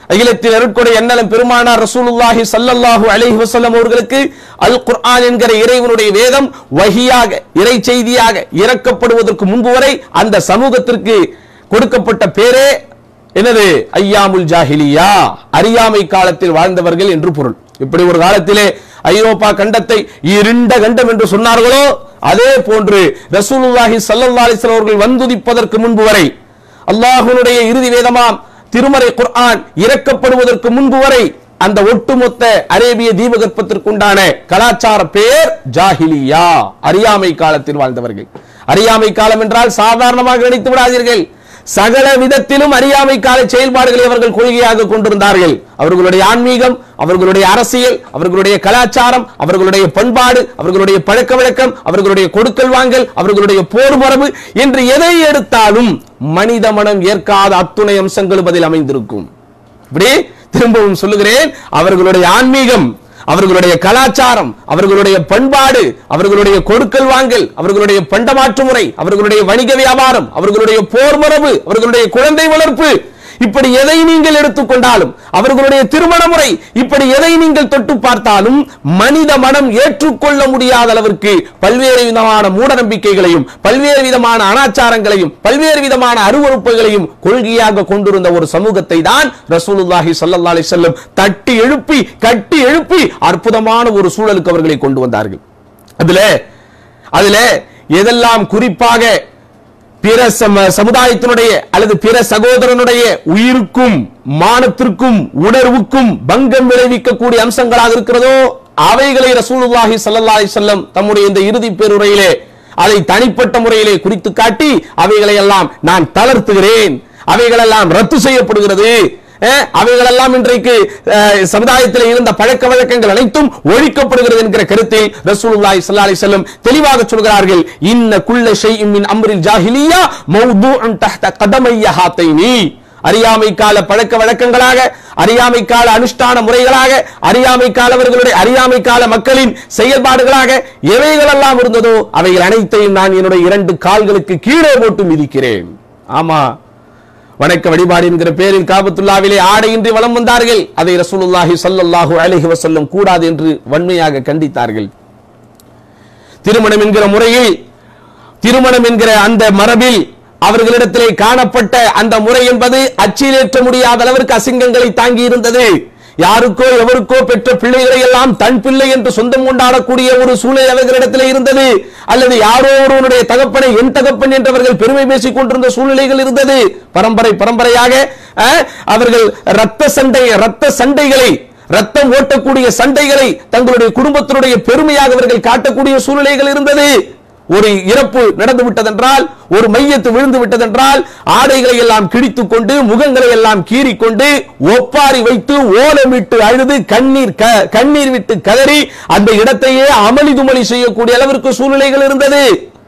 அகிலத்தில் அருட்கொடை எண்ணலம் பெருமானார் ரசூலுல்லாஹி ஸல்லல்லாஹு அலைஹி வஸல்லம் அவர்களுக்கு அல் குர்ஆன் என்கிற இறைவனுடைய வேதம் வஹியாக இறை செய்தியாக இறக்கப்படுவதற்கு முன்பு வரை அந்த சமூகத்திற்கு கொடுக்கப்பட்ட பேரே என்னது ஐயாமுல் ஜாஹிலியா அறியாமை காலத்தில் வாழ்ந்தவர்கள் என்று பொருள் இப்படி ஒரு காலத்திலே ஐரோப்பா கண்டத்தை இருண்ட கண்டம் என்று சொன்னார்களோ அதே போன்று ரசூலுல்லாஹி ஸல்லல்லாஹு அலைஹி வஸல்லம் அவர்கள் வந்துதிப்பதற்கு முன்பு வரை அல்லாஹ்வுடைய இறுதி வேதமாம் திருமறை குர்ஆன் இறக்கப்படுவதற்கு முன்பு வரை அந்த ஒட்டுமொத்த அரேபிய தீபகற்பத்திற்குண்டான கலாச்சார பெயர் ஜாஹிலியா அறியாமை காலத்தில் வாழ்ந்தவர்கள் அறியாமை காலம் என்றால் சாதாரணமாக நினைத்து விடாதீர்கள் சகல விதத்திலும் அறியாமை கால செயல்பாடுகளை அவர்கள் கொள்கையாக கொண்டிருந்தார்கள் அவர்களுடைய ஆன்மீகம் அவர்களுடைய அரசியல் அவர்களுடைய கலாச்சாரம் அவர்களுடைய பண்பாடு அவர்களுடைய பழக்க வழக்கம் அவர்களுடைய கொடுக்கல் வாங்கல் அவர்களுடைய போர் மரபு என்று எதை எடுத்தாலும் மனித மனம் ஏற்காத அத்துணை அம்சங்களும் அதில் அமைந்திருக்கும் இப்படி திரும்பவும் சொல்லுகிறேன் அவர்களுடைய ஆன்மீகம் அவர்களுடைய கலாச்சாரம் அவர்களுடைய பண்பாடு அவர்களுடைய கொடுக்கல் வாங்கல் அவர்களுடைய பண்டமாற்று முறை அவர்களுடைய வணிக வியாபாரம் அவர்களுடைய போர் மரபு அவர்களுடைய குழந்தை வளர்ப்பு இப்படி எதை நீங்கள் எடுத்துக்கொண்டாலும் அவர்களுடைய திருமண முறை இப்படி எதை நீங்கள் தொட்டு பார்த்தாலும் மனித மனம் ஏற்றுக்கொள்ள முடியாத அளவிற்கு பல்வேறு விதமான மூட நம்பிக்கைகளையும் பல்வேறு விதமான அனாச்சாரங்களையும் பல்வேறு விதமான அருவறுப்புகளையும் கொள்கையாக கொண்டிருந்த ஒரு சமூகத்தை தான் ரசூலுல்லாஹி ஸல்லல்லாஹு அலைஹி வஸல்லம் தட்டி எழுப்பி கட்டி எழுப்பி அற்புதமான ஒரு சூழலுக்கு அவர்களை கொண்டு வந்தார்கள் அதுல அதுல எதெல்லாம் குறிப்பாக பிற சம- சமுதாயத்தினுடைய அல்லது பிற சகோதரனுடைய உயிருக்கும் மானத்திற்கும் உணர்வுக்கும் பங்கம் விளைவிக்கக்கூடிய அம்சங்களாக இருக்கிறதோ அவைகளை ரசூலுல்லாஹி ஸல்லல்லாஹு அலைஹி வஸல்லம் தம்முடைய இந்த இறுதி பேருரையிலே அதை தனிப்பட்ட முறையிலே குறித்து காட்டி அவைகளை எல்லாம் நான் தளர்த்துகிறேன் அவைகளெல்லாம் ரத்து செய்யப்படுகிறது அஹ், அவைகளெல்லாம் இன்றைக்கு அஹ், சமுதாயத்தில் இருந்த பழக்க வழக்கங்கள் அனைத்தும் ஒழிக்கப்படுகிறது என்கிற கருத்தில் ரசூலுல்லாஹி ஸல்லல்லாஹு அலைஹி வஸல்லம் தெளிவாக சொல்கிறார்கள் இன்ன குல்ல ஷைஇன் மின் அம்ரில் ஜாஹிலியா மௌதூஉன் தஹ்த கதமைய ஹாத்தைனி அறியாமை கால பழக்க வழக்கங்களாக அறியாமை கால அனுஷ்டான முறைகளாக அறியாமை காலவர்களுடைய அறியாமை கால மக்களின் செயல்பாடுகளாக எவைகளெல்லாம் இருந்ததோ அவைகள் அனைத்தையும் நான் என்னுடைய இரண்டு கால்களுக்கு கீழே போட்டு மிதிக்கிறேன் ஆமா வணக்க வழிபாடு என்கிற பேரில் காபத்துல்லாவிலே ஆடையின்றி வலம் வந்தார்கள் அதை ரசூலுல்லாஹி ஸல்லல்லாஹு அலைஹி வஸல்லம் கூடாது என்று வன்மையாக கண்டித்தார்கள் திருமணம் என்கிற முறையில் திருமணம் என்கிற அந்த மரபில் அவர்களிடத்திலே காணப்பட்ட அந்த முறை என்பது அச்சிலேற்ற முடியாத அளவிற்கு அசிங்கங்களை தாங்கி இருந்தது யாருக்கோ எவருக்கோ பெற்ற பிள்ளைகளை எல்லாம் தன் பிள்ளை என்று சொந்தம் கொண்டாடக்கூடிய ஒரு சூழ்நிலை அவர்களிடத்திலே இருந்தது அல்லது யாரோ ஒருவனுடைய தகப்பனை என் தகப்பன் என்றவர்கள் பெருமை பேசிக் கொண்டிருந்த சூழ்நிலைகள் இருந்தது பரம்பரை பரம்பரையாக அஹ், அவர்கள் ரத்த சண்டை ரத்த சண்டைகளை ரத்தம் ஓட்டக்கூடிய சண்டைகளை தங்களுடைய குடும்பத்தினுடைய பெருமையாக அவர்கள் காட்டக்கூடிய சூழ்நிலைகள் இருந்தது ஒரு இறப்பு நடந்து விட்டதென்றால் ஒரு மையத்து விழுந்து விட்டதென்றால் ஆடைகளை எல்லாம் கிழித்துக் கொண்டு முகங்களை எல்லாம் கீறிக்கொண்டு ஒப்பாரி வைத்து ஓலமிட்டு அழுது கண்ணீர் க- கண்ணீர் விட்டு கதறி அந்த இடத்தையே அமளி துமளி செய்யக்கூடிய அளவிற்கு சூழ்நிலைகள் இருந்தது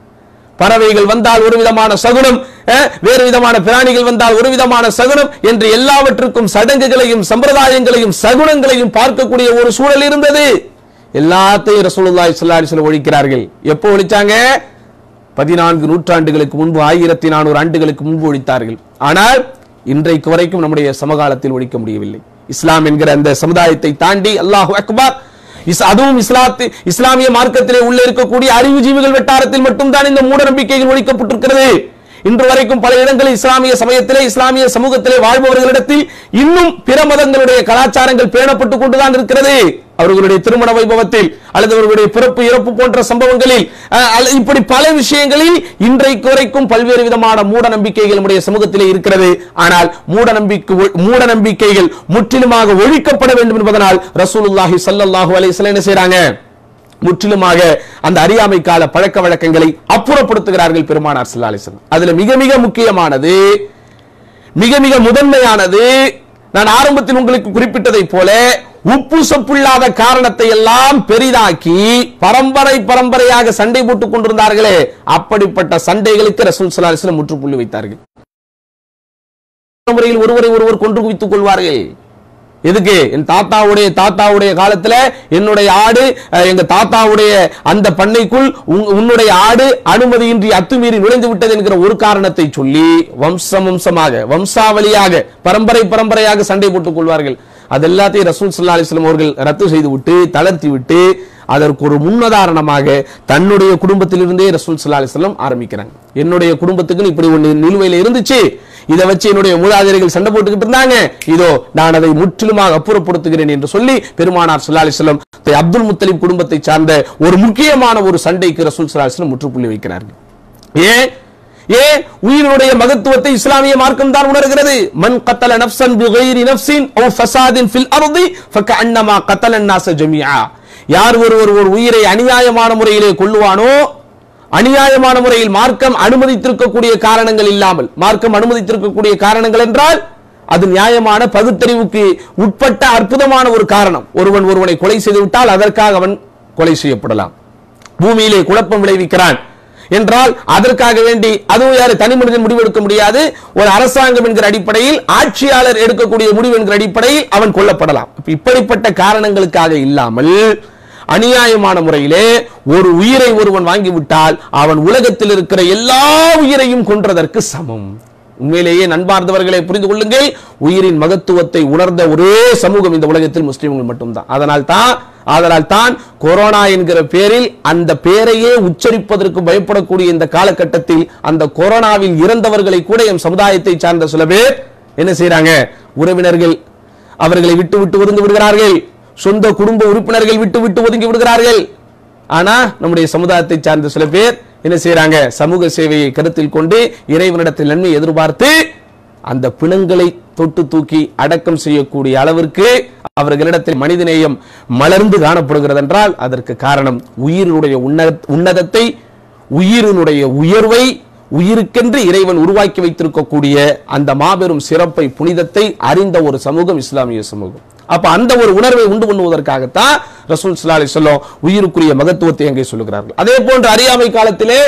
பறவைகள் வந்தால் ஒரு விதமான சகுனம் அஹ், வேறு விதமான பிராணிகள் வந்தால் ஒரு விதமான சகுனம் என்று எல்லாவற்றுக்கும் சடங்குகளையும் சம்பிரதாயங்களையும் சகுனங்களையும் பார்க்கக்கூடிய ஒரு சூழல் இருந்தது எல்லாத்தையும் ரசூலுல்லாஹி ஸல்லல்லாஹு அலைஹி வஸல்லம் ஒழிக்கிறார்கள் எப்போ ஒழிச்சாங்க பதினான்கு நூற்றாண்டுகளுக்கு முன்பு ஆயிரத்தி நானூறு ஆண்டுகளுக்கு முன்பு ஒழித்தார்கள் ஆனால் இன்றைக்கு வரைக்கும் நம்முடைய சமகாலத்தில் ஒழிக்க முடியவில்லை இஸ்லாம் என்கிற அந்த சமுதாயத்தை தாண்டி அல்லாஹு அக்பர் இஸ் அதுவும் இஸ்லாத்து இஸ்லாமிய மார்க்கத்திலே உள்ள இருக்கக்கூடிய அறிவுஜீவிகள் வட்டாரத்தில் மட்டும்தான் இந்த மூட நம்பிக்கைகள் ஒழிக்கப்பட்டிருக்கிறது இன்று வரைக்கும் பல இடங்களில் இஸ்லாமிய சமயத்திலே இஸ்லாமிய சமூகத்திலே வாழ்பவர்களிடத்தில் இன்னும் பிற மதங்களுடைய கலாச்சாரங்கள் பேணப்பட்டுக் கொண்டுதான் இருக்கிறது அவர்களுடைய திருமண வைபவத்தில் அல்லது அவர்களுடைய பிறப்பு இறப்பு போன்ற சம்பவங்களில் அஹ், அல்லது இப்படி பல விஷயங்களில் இன்றைக்கு வரைக்கும் பல்வேறு விதமான மூட நம்பிக்கைகள் நம்முடைய சமூகத்திலே இருக்கிறது ஆனால் மூட நம்பிக்கை மூட நம்பிக்கைகள் முற்றிலுமாக ஒழிக்கப்பட வேண்டும் என்பதனால் ரசூலுல்லாஹி ஸல்லல்லாஹு அலைஹி வஸல்லம் என்ன செய்றாங்க முற்றிலுமாக அந்த அறியாமை கால பழக்க வழக்கங்களை அப்புறப்படுத்துகிறார்கள் பெருமானார் ஸல்லல்லாஹு அலைஹி வஸல்லம் அதுல மிக மிக முக்கியமானது மிக மிக முதன்மையானது நான் ஆரம்பத்தில் உங்களுக்கு குறிப்பிட்டதை போல உப்பு சப்புள்ளாத காரணத்தை எல்லாம் பெரிதாக்கி பரம்பரை பரம்பரையாக சண்டை போட்டுக் கொண்டிருந்தார்களே அப்படிப்பட்ட சண்டைகளுக்கு ரசூல் ஸல்லல்லாஹு அலைஹி வஸல்லம் முற்றுப்புள்ளி வைத்தார்கள் முறையில் ஒருவரை ஒருவர் கொன்று குவித்துக் கொள்வார்கள் எதுக்கு என் தாத்தாவுடைய தாத்தாவுடைய காலத்துல என்னுடைய ஆடு அஹ், எங்க தாத்தாவுடைய அந்த பண்ணைக்குள் உன்- உன்னுடைய ஆடு அனுமதியின்றி அத்துமீறி நுழைந்து விட்டது என்கிற ஒரு காரணத்தை சொல்லி வம்சம் வம்சமாக வம்சாவளியாக பரம்பரை பரம்பரையாக சண்டை போட்டுக் கொள்வார்கள் அது எல்லாத்தையும் ரசூல் சல்லா அலிஸ்லாம் அவர்கள் ரத்து செய்து விட்டு தளர்த்தி விட்டு அதற்கு ஒரு முன்னுதாரணமாக தன்னுடைய குடும்பத்திலிருந்தே ரசூல் சல்லா அலிஸ்லாம் ஆரம்பிக்கிறாங்க என்னுடைய குடும்பத்துக்கு இப்படி ஒண்ணு நிலுவையில இருந்துச்சு இதை வச்சு என்னுடைய மூதாதையர்கள் சண்டை போட்டுக்கிட்டு இருந்தாங்க இதோ நான் அதை முற்றிலுமாக அப்புறப்படுத்துகிறேன் என்று சொல்லி பெருமானார் சல்லா அலிஸ்லாம் அப்துல் முத்தலிப் குடும்பத்தை சார்ந்த ஒரு முக்கியமான ஒரு சண்டைக்கு ரசூல் சல்லா அலிஸ்லாம் முற்றுப்புள்ளி வைக்கிறார்கள் ஏன் ஏன் உயிரினுடைய மகத்துவத்தை இஸ்லாமிய மார்க்கம் தான் உணர்கிறது மன் கத்தல நஃப்சன் பிகைரி நஃப்சின் அவ் ஃபசாதின் ஃபில் அர்தி ஃபக்கஅன்னமா கத்தல الناس ஜமீஆ யார் ஒருவர் ஒரு உயிரை அநியாயமான முறையிலே கொள்ளுவானோ அநியாயமான முறையில் மார்க்கம் அனுமதித்திருக்கக்கூடிய காரணங்கள் இல்லாமல் மார்க்கம் அனுமதித்திருக்கக்கூடிய காரணங்கள் என்றால் அது நியாயமான பகுத்தறிவுக்கு உட்பட்ட அற்புதமான ஒரு காரணம் ஒருவன் ஒருவனை கொலை செய்து விட்டால் அதற்காக அவன் கொலை செய்யப்படலாம் பூமியிலே குழப்பம் விளைவிக்கிறான் என்றால் அதற்காக வேண்டி அதுவும் யாரு தனி மனிதன் முடிவெடுக்க முடியாது ஒரு அரசாங்கம் என்கிற அடிப்படையில் ஆட்சியாளர் எடுக்கக்கூடிய முடிவு என்கிற அடிப்படையில் அவன் கொல்லப்படலாம் இப்ப இப்படிப்பட்ட காரணங்களுக்காக இல்லாமல் அநியாயமான முறையிலே ஒரு உயிரை ஒருவன் வாங்கிவிட்டால் அவன் உலகத்தில் இருக்கிற எல்லா உயிரையும் கொன்றதற்கு சமம் உண்மையிலேயே நண்பார்ந்தவர்களை புரிந்து கொள்ளுங்கள் உயிரின் மகத்துவத்தை உணர்ந்த ஒரே சமூகம் இந்த உலகத்தில் முஸ்லிம்கள் மட்டும்தான் அதனால் தான் அதனால் தான் கொரோனா என்கிற பேரில் அந்த பேரையே உச்சரிப்பதற்கு பயப்படக்கூடிய இந்த காலகட்டத்தில் அந்த கொரோனாவில் இறந்தவர்களை கூட எம் சமுதாயத்தை சார்ந்த சில பேர் என்ன செய்றாங்க உறவினர்கள் அவர்களை விட்டு விட்டு ஒதுங்கி விடுகிறார்கள் சொந்த குடும்ப உறுப்பினர்கள் விட்டு விட்டு ஒதுங்கி விடுகிறார்கள் ஆனா நம்முடைய சமுதாயத்தை சார்ந்த சில பேர் என்ன செய்றாங்க சமூக சேவையை கருத்தில் கொண்டு இறைவனிடத்தில் நன்மை எதிர்பார்த்து அந்த பிணங்களை தொட்டு தூக்கி அடக்கம் செய்யக்கூடிய அளவிற்கு அவர்களிடத்தில் மனிதநேயம் மலர்ந்து காணப்படுகிறது என்றால் அதற்கு காரணம் உயிரினுடைய உன்னத- உன்னதத்தை உயிரினுடைய உயர்வை உயிருக்கென்று இறைவன் உருவாக்கி வைத்திருக்கக்கூடிய அந்த மாபெரும் சிறப்பை புனிதத்தை அறிந்த ஒரு சமூகம் இஸ்லாமிய சமூகம் அப்ப அந்த ஒரு உணர்வை உண்டு பண்ணுவதற்காகத்தான் ரசூல் ஸல்லல்லாஹு அலைஹி வஸல்லம் உயிருக்குரிய மகத்துவத்தை அங்கே சொல்லுகிறார்கள் அதே போன்று அறியாமை காலத்திலே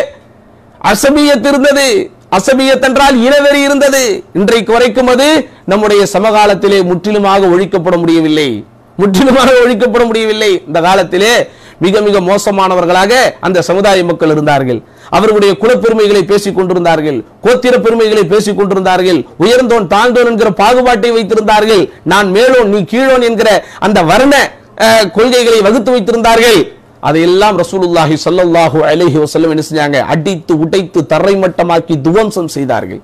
அசபியத் இருந்தது அசபியத் என்றால் இனவெறி இருந்தது இன்றைக்கு வரைக்கும் அது நம்முடைய சமகாலத்திலே முற்றிலுமாக ஒழிக்கப்பட முடியவில்லை முற்றிலுமாக ஒழிக்கப்பட முடியவில்லை இந்த காலத்திலே மிக மிக மோசமானவர்களாக அந்த சமுதாய மக்கள் இருந்தார்கள் அவர்களுடைய குலப்பெருமைகளை பேசிக் கொண்டிருந்தார்கள் கோத்திர பெருமைகளை பேசிக் கொண்டிருந்தார்கள் உயர்ந்தோன் தாழ்ந்தோன் என்கிற பாகுபாட்டை வைத்திருந்தார்கள் நான் மேலோன் நீ கீழோன் என்கிற அந்த வர்ண அஹ், கொள்கைகளை வகுத்து வைத்திருந்தார்கள் அதையெல்லாம் ரசூலுல்லாஹி ஸல்லல்லாஹு அலைஹி வஸல்லம் என்ன செஞ்சாங்க அடித்து உடைத்து தரை மட்டமாக்கி துவம்சம் செய்தார்கள்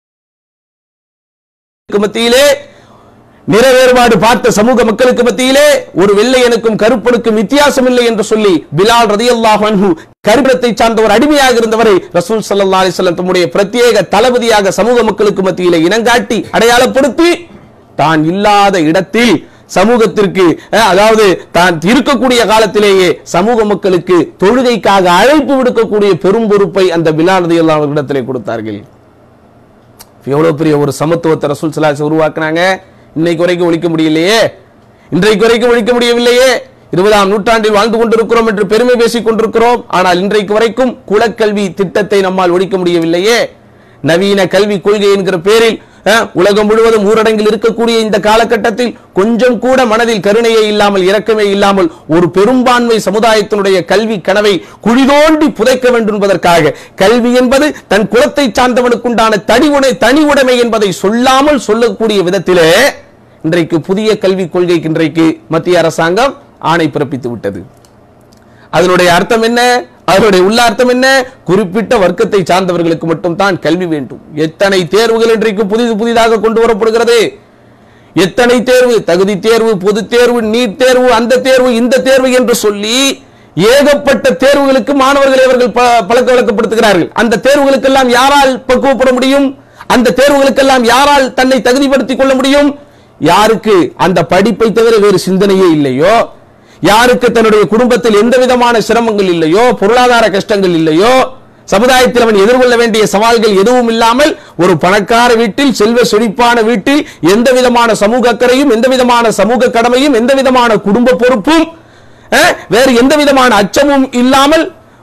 மக்களுக்கு மத்தியிலே நிற வேறுபாடு பார்த்த சமூக மக்களுக்கு மத்தியிலே ஒரு வெள்ளையனுக்கும் கருப்பனுக்கும் வித்தியாசம் இல்லை என்று சொல்லி பிலால் ரதியல்லாஹு அன்ஹு கருப்பிடத்தை சார்ந்த ஒரு அடிமையாக இருந்தவரை ரசூல் ஸல்லல்லாஹு அலைஹி வஸல்லம் தம்முடைய பிரத்யேக தளபதியாக சமூக மக்களுக்கு மத்தியிலே இனங்காட்டி அடையாளப்படுத்தி தான் இல்லாத இடத்தில் சமூகத்திற்கு அஹ், அதாவது தான் இருக்கக்கூடிய காலத்திலேயே சமூக மக்களுக்கு தொழுகைக்காக அழைப்பு விடுக்கக்கூடிய பெரும் பொறுப்பை அந்த பிலால் ரதியல்லாஹு அன்ஹு இடத்திலே கொடுத்தார்கள் எவ்வளவு பெரிய ஒரு சமத்துவத்தை ரசூல் சலாஸ் உருவாக்குனாங்க இன்னைக்கு வரைக்கும் ஒழிக்க முடியலையே இன்றைக்கு வரைக்கும் ஒழிக்க முடியவில்லையே இருபதாம் நூற்றாண்டில் வாழ்ந்து கொண்டிருக்கிறோம் என்று பெருமை பேசிக் கொண்டிருக்கிறோம் ஆனால் இன்றைக்கு வரைக்கும் குலக்கல்வி திட்டத்தை நம்மால் ஒழிக்க முடியவில்லையே நவீன கல்வி கொள்கை என்கிற பேரில் அஹ், உலகம் முழுவதும் ஊரடங்கில் இருக்கக்கூடிய இந்த காலகட்டத்தில் கொஞ்சம் கூட மனதில் கருணையே இல்லாமல் இரக்கமே இல்லாமல் ஒரு பெரும்பான்மை சமுதாயத்தினுடைய கல்வி கனவை குழிதோண்டி புதைக்க வேண்டும் என்பதற்காக கல்வி என்பது தன் குலத்தை சார்ந்தவனுக்குண்டான தனி உடை தனி உடைமை என்பதை சொல்லாமல் சொல்லக்கூடிய விதத்திலே இன்றைக்கு புதிய கல்விக் கொள்கைக்கு இன்றைக்கு மத்திய அரசாங்கம் ஆணை பிறப்பித்து விட்டது அதனுடைய அர்த்தம் என்ன அதனுடைய உள்ள அர்த்தம் என்ன குறிப்பிட்ட வர்க்கத்தை சார்ந்தவர்களுக்கு மட்டும் தான் கல்வி வேண்டும் எத்தனை தேர்வுகள் இன்றைக்கு புதிது புதிதாக கொண்டு வரப்படுகிறது எத்தனை தேர்வு தகுதி தேர்வு பொது தேர்வு நீட் தேர்வு அந்த தேர்வு இந்த தேர்வு என்று சொல்லி ஏகப்பட்ட தேர்வுகளுக்கு மாணவர்களை அவர்கள் ப- பழக்க வழக்கப்படுத்துகிறார்கள் அந்த தேர்வுகளுக்கெல்லாம் யாரால் பக்குவப்பட முடியும் அந்த தேர்வுகளுக்கெல்லாம் யாரால் தன்னை தகுதிப்படுத்திக் கொள்ள முடியும் யாருக்கு அந்த படிப்பை தவிர வேறு சிந்தனையே இல்லையோ யாருக்கு தன்னுடைய குடும்பத்தில் எந்த விதமான சிரமங்கள் இல்லையோ பொருளாதார கஷ்டங்கள் இல்லையோ சமுதாயத்தில் அவன் எதிர்கொள்ள வேண்டிய சவால்கள் எதுவும் இல்லாமல் ஒரு பணக்கார வீட்டில் செல்வ செழிப்பான வீட்டில் எந்த விதமான சமூக அக்கறையும் எந்த விதமான சமூக கடமையும் எந்த விதமான குடும்ப பொறுப்பும் அஹ், வேறு எந்த விதமான அச்சமும் இல்லாமல்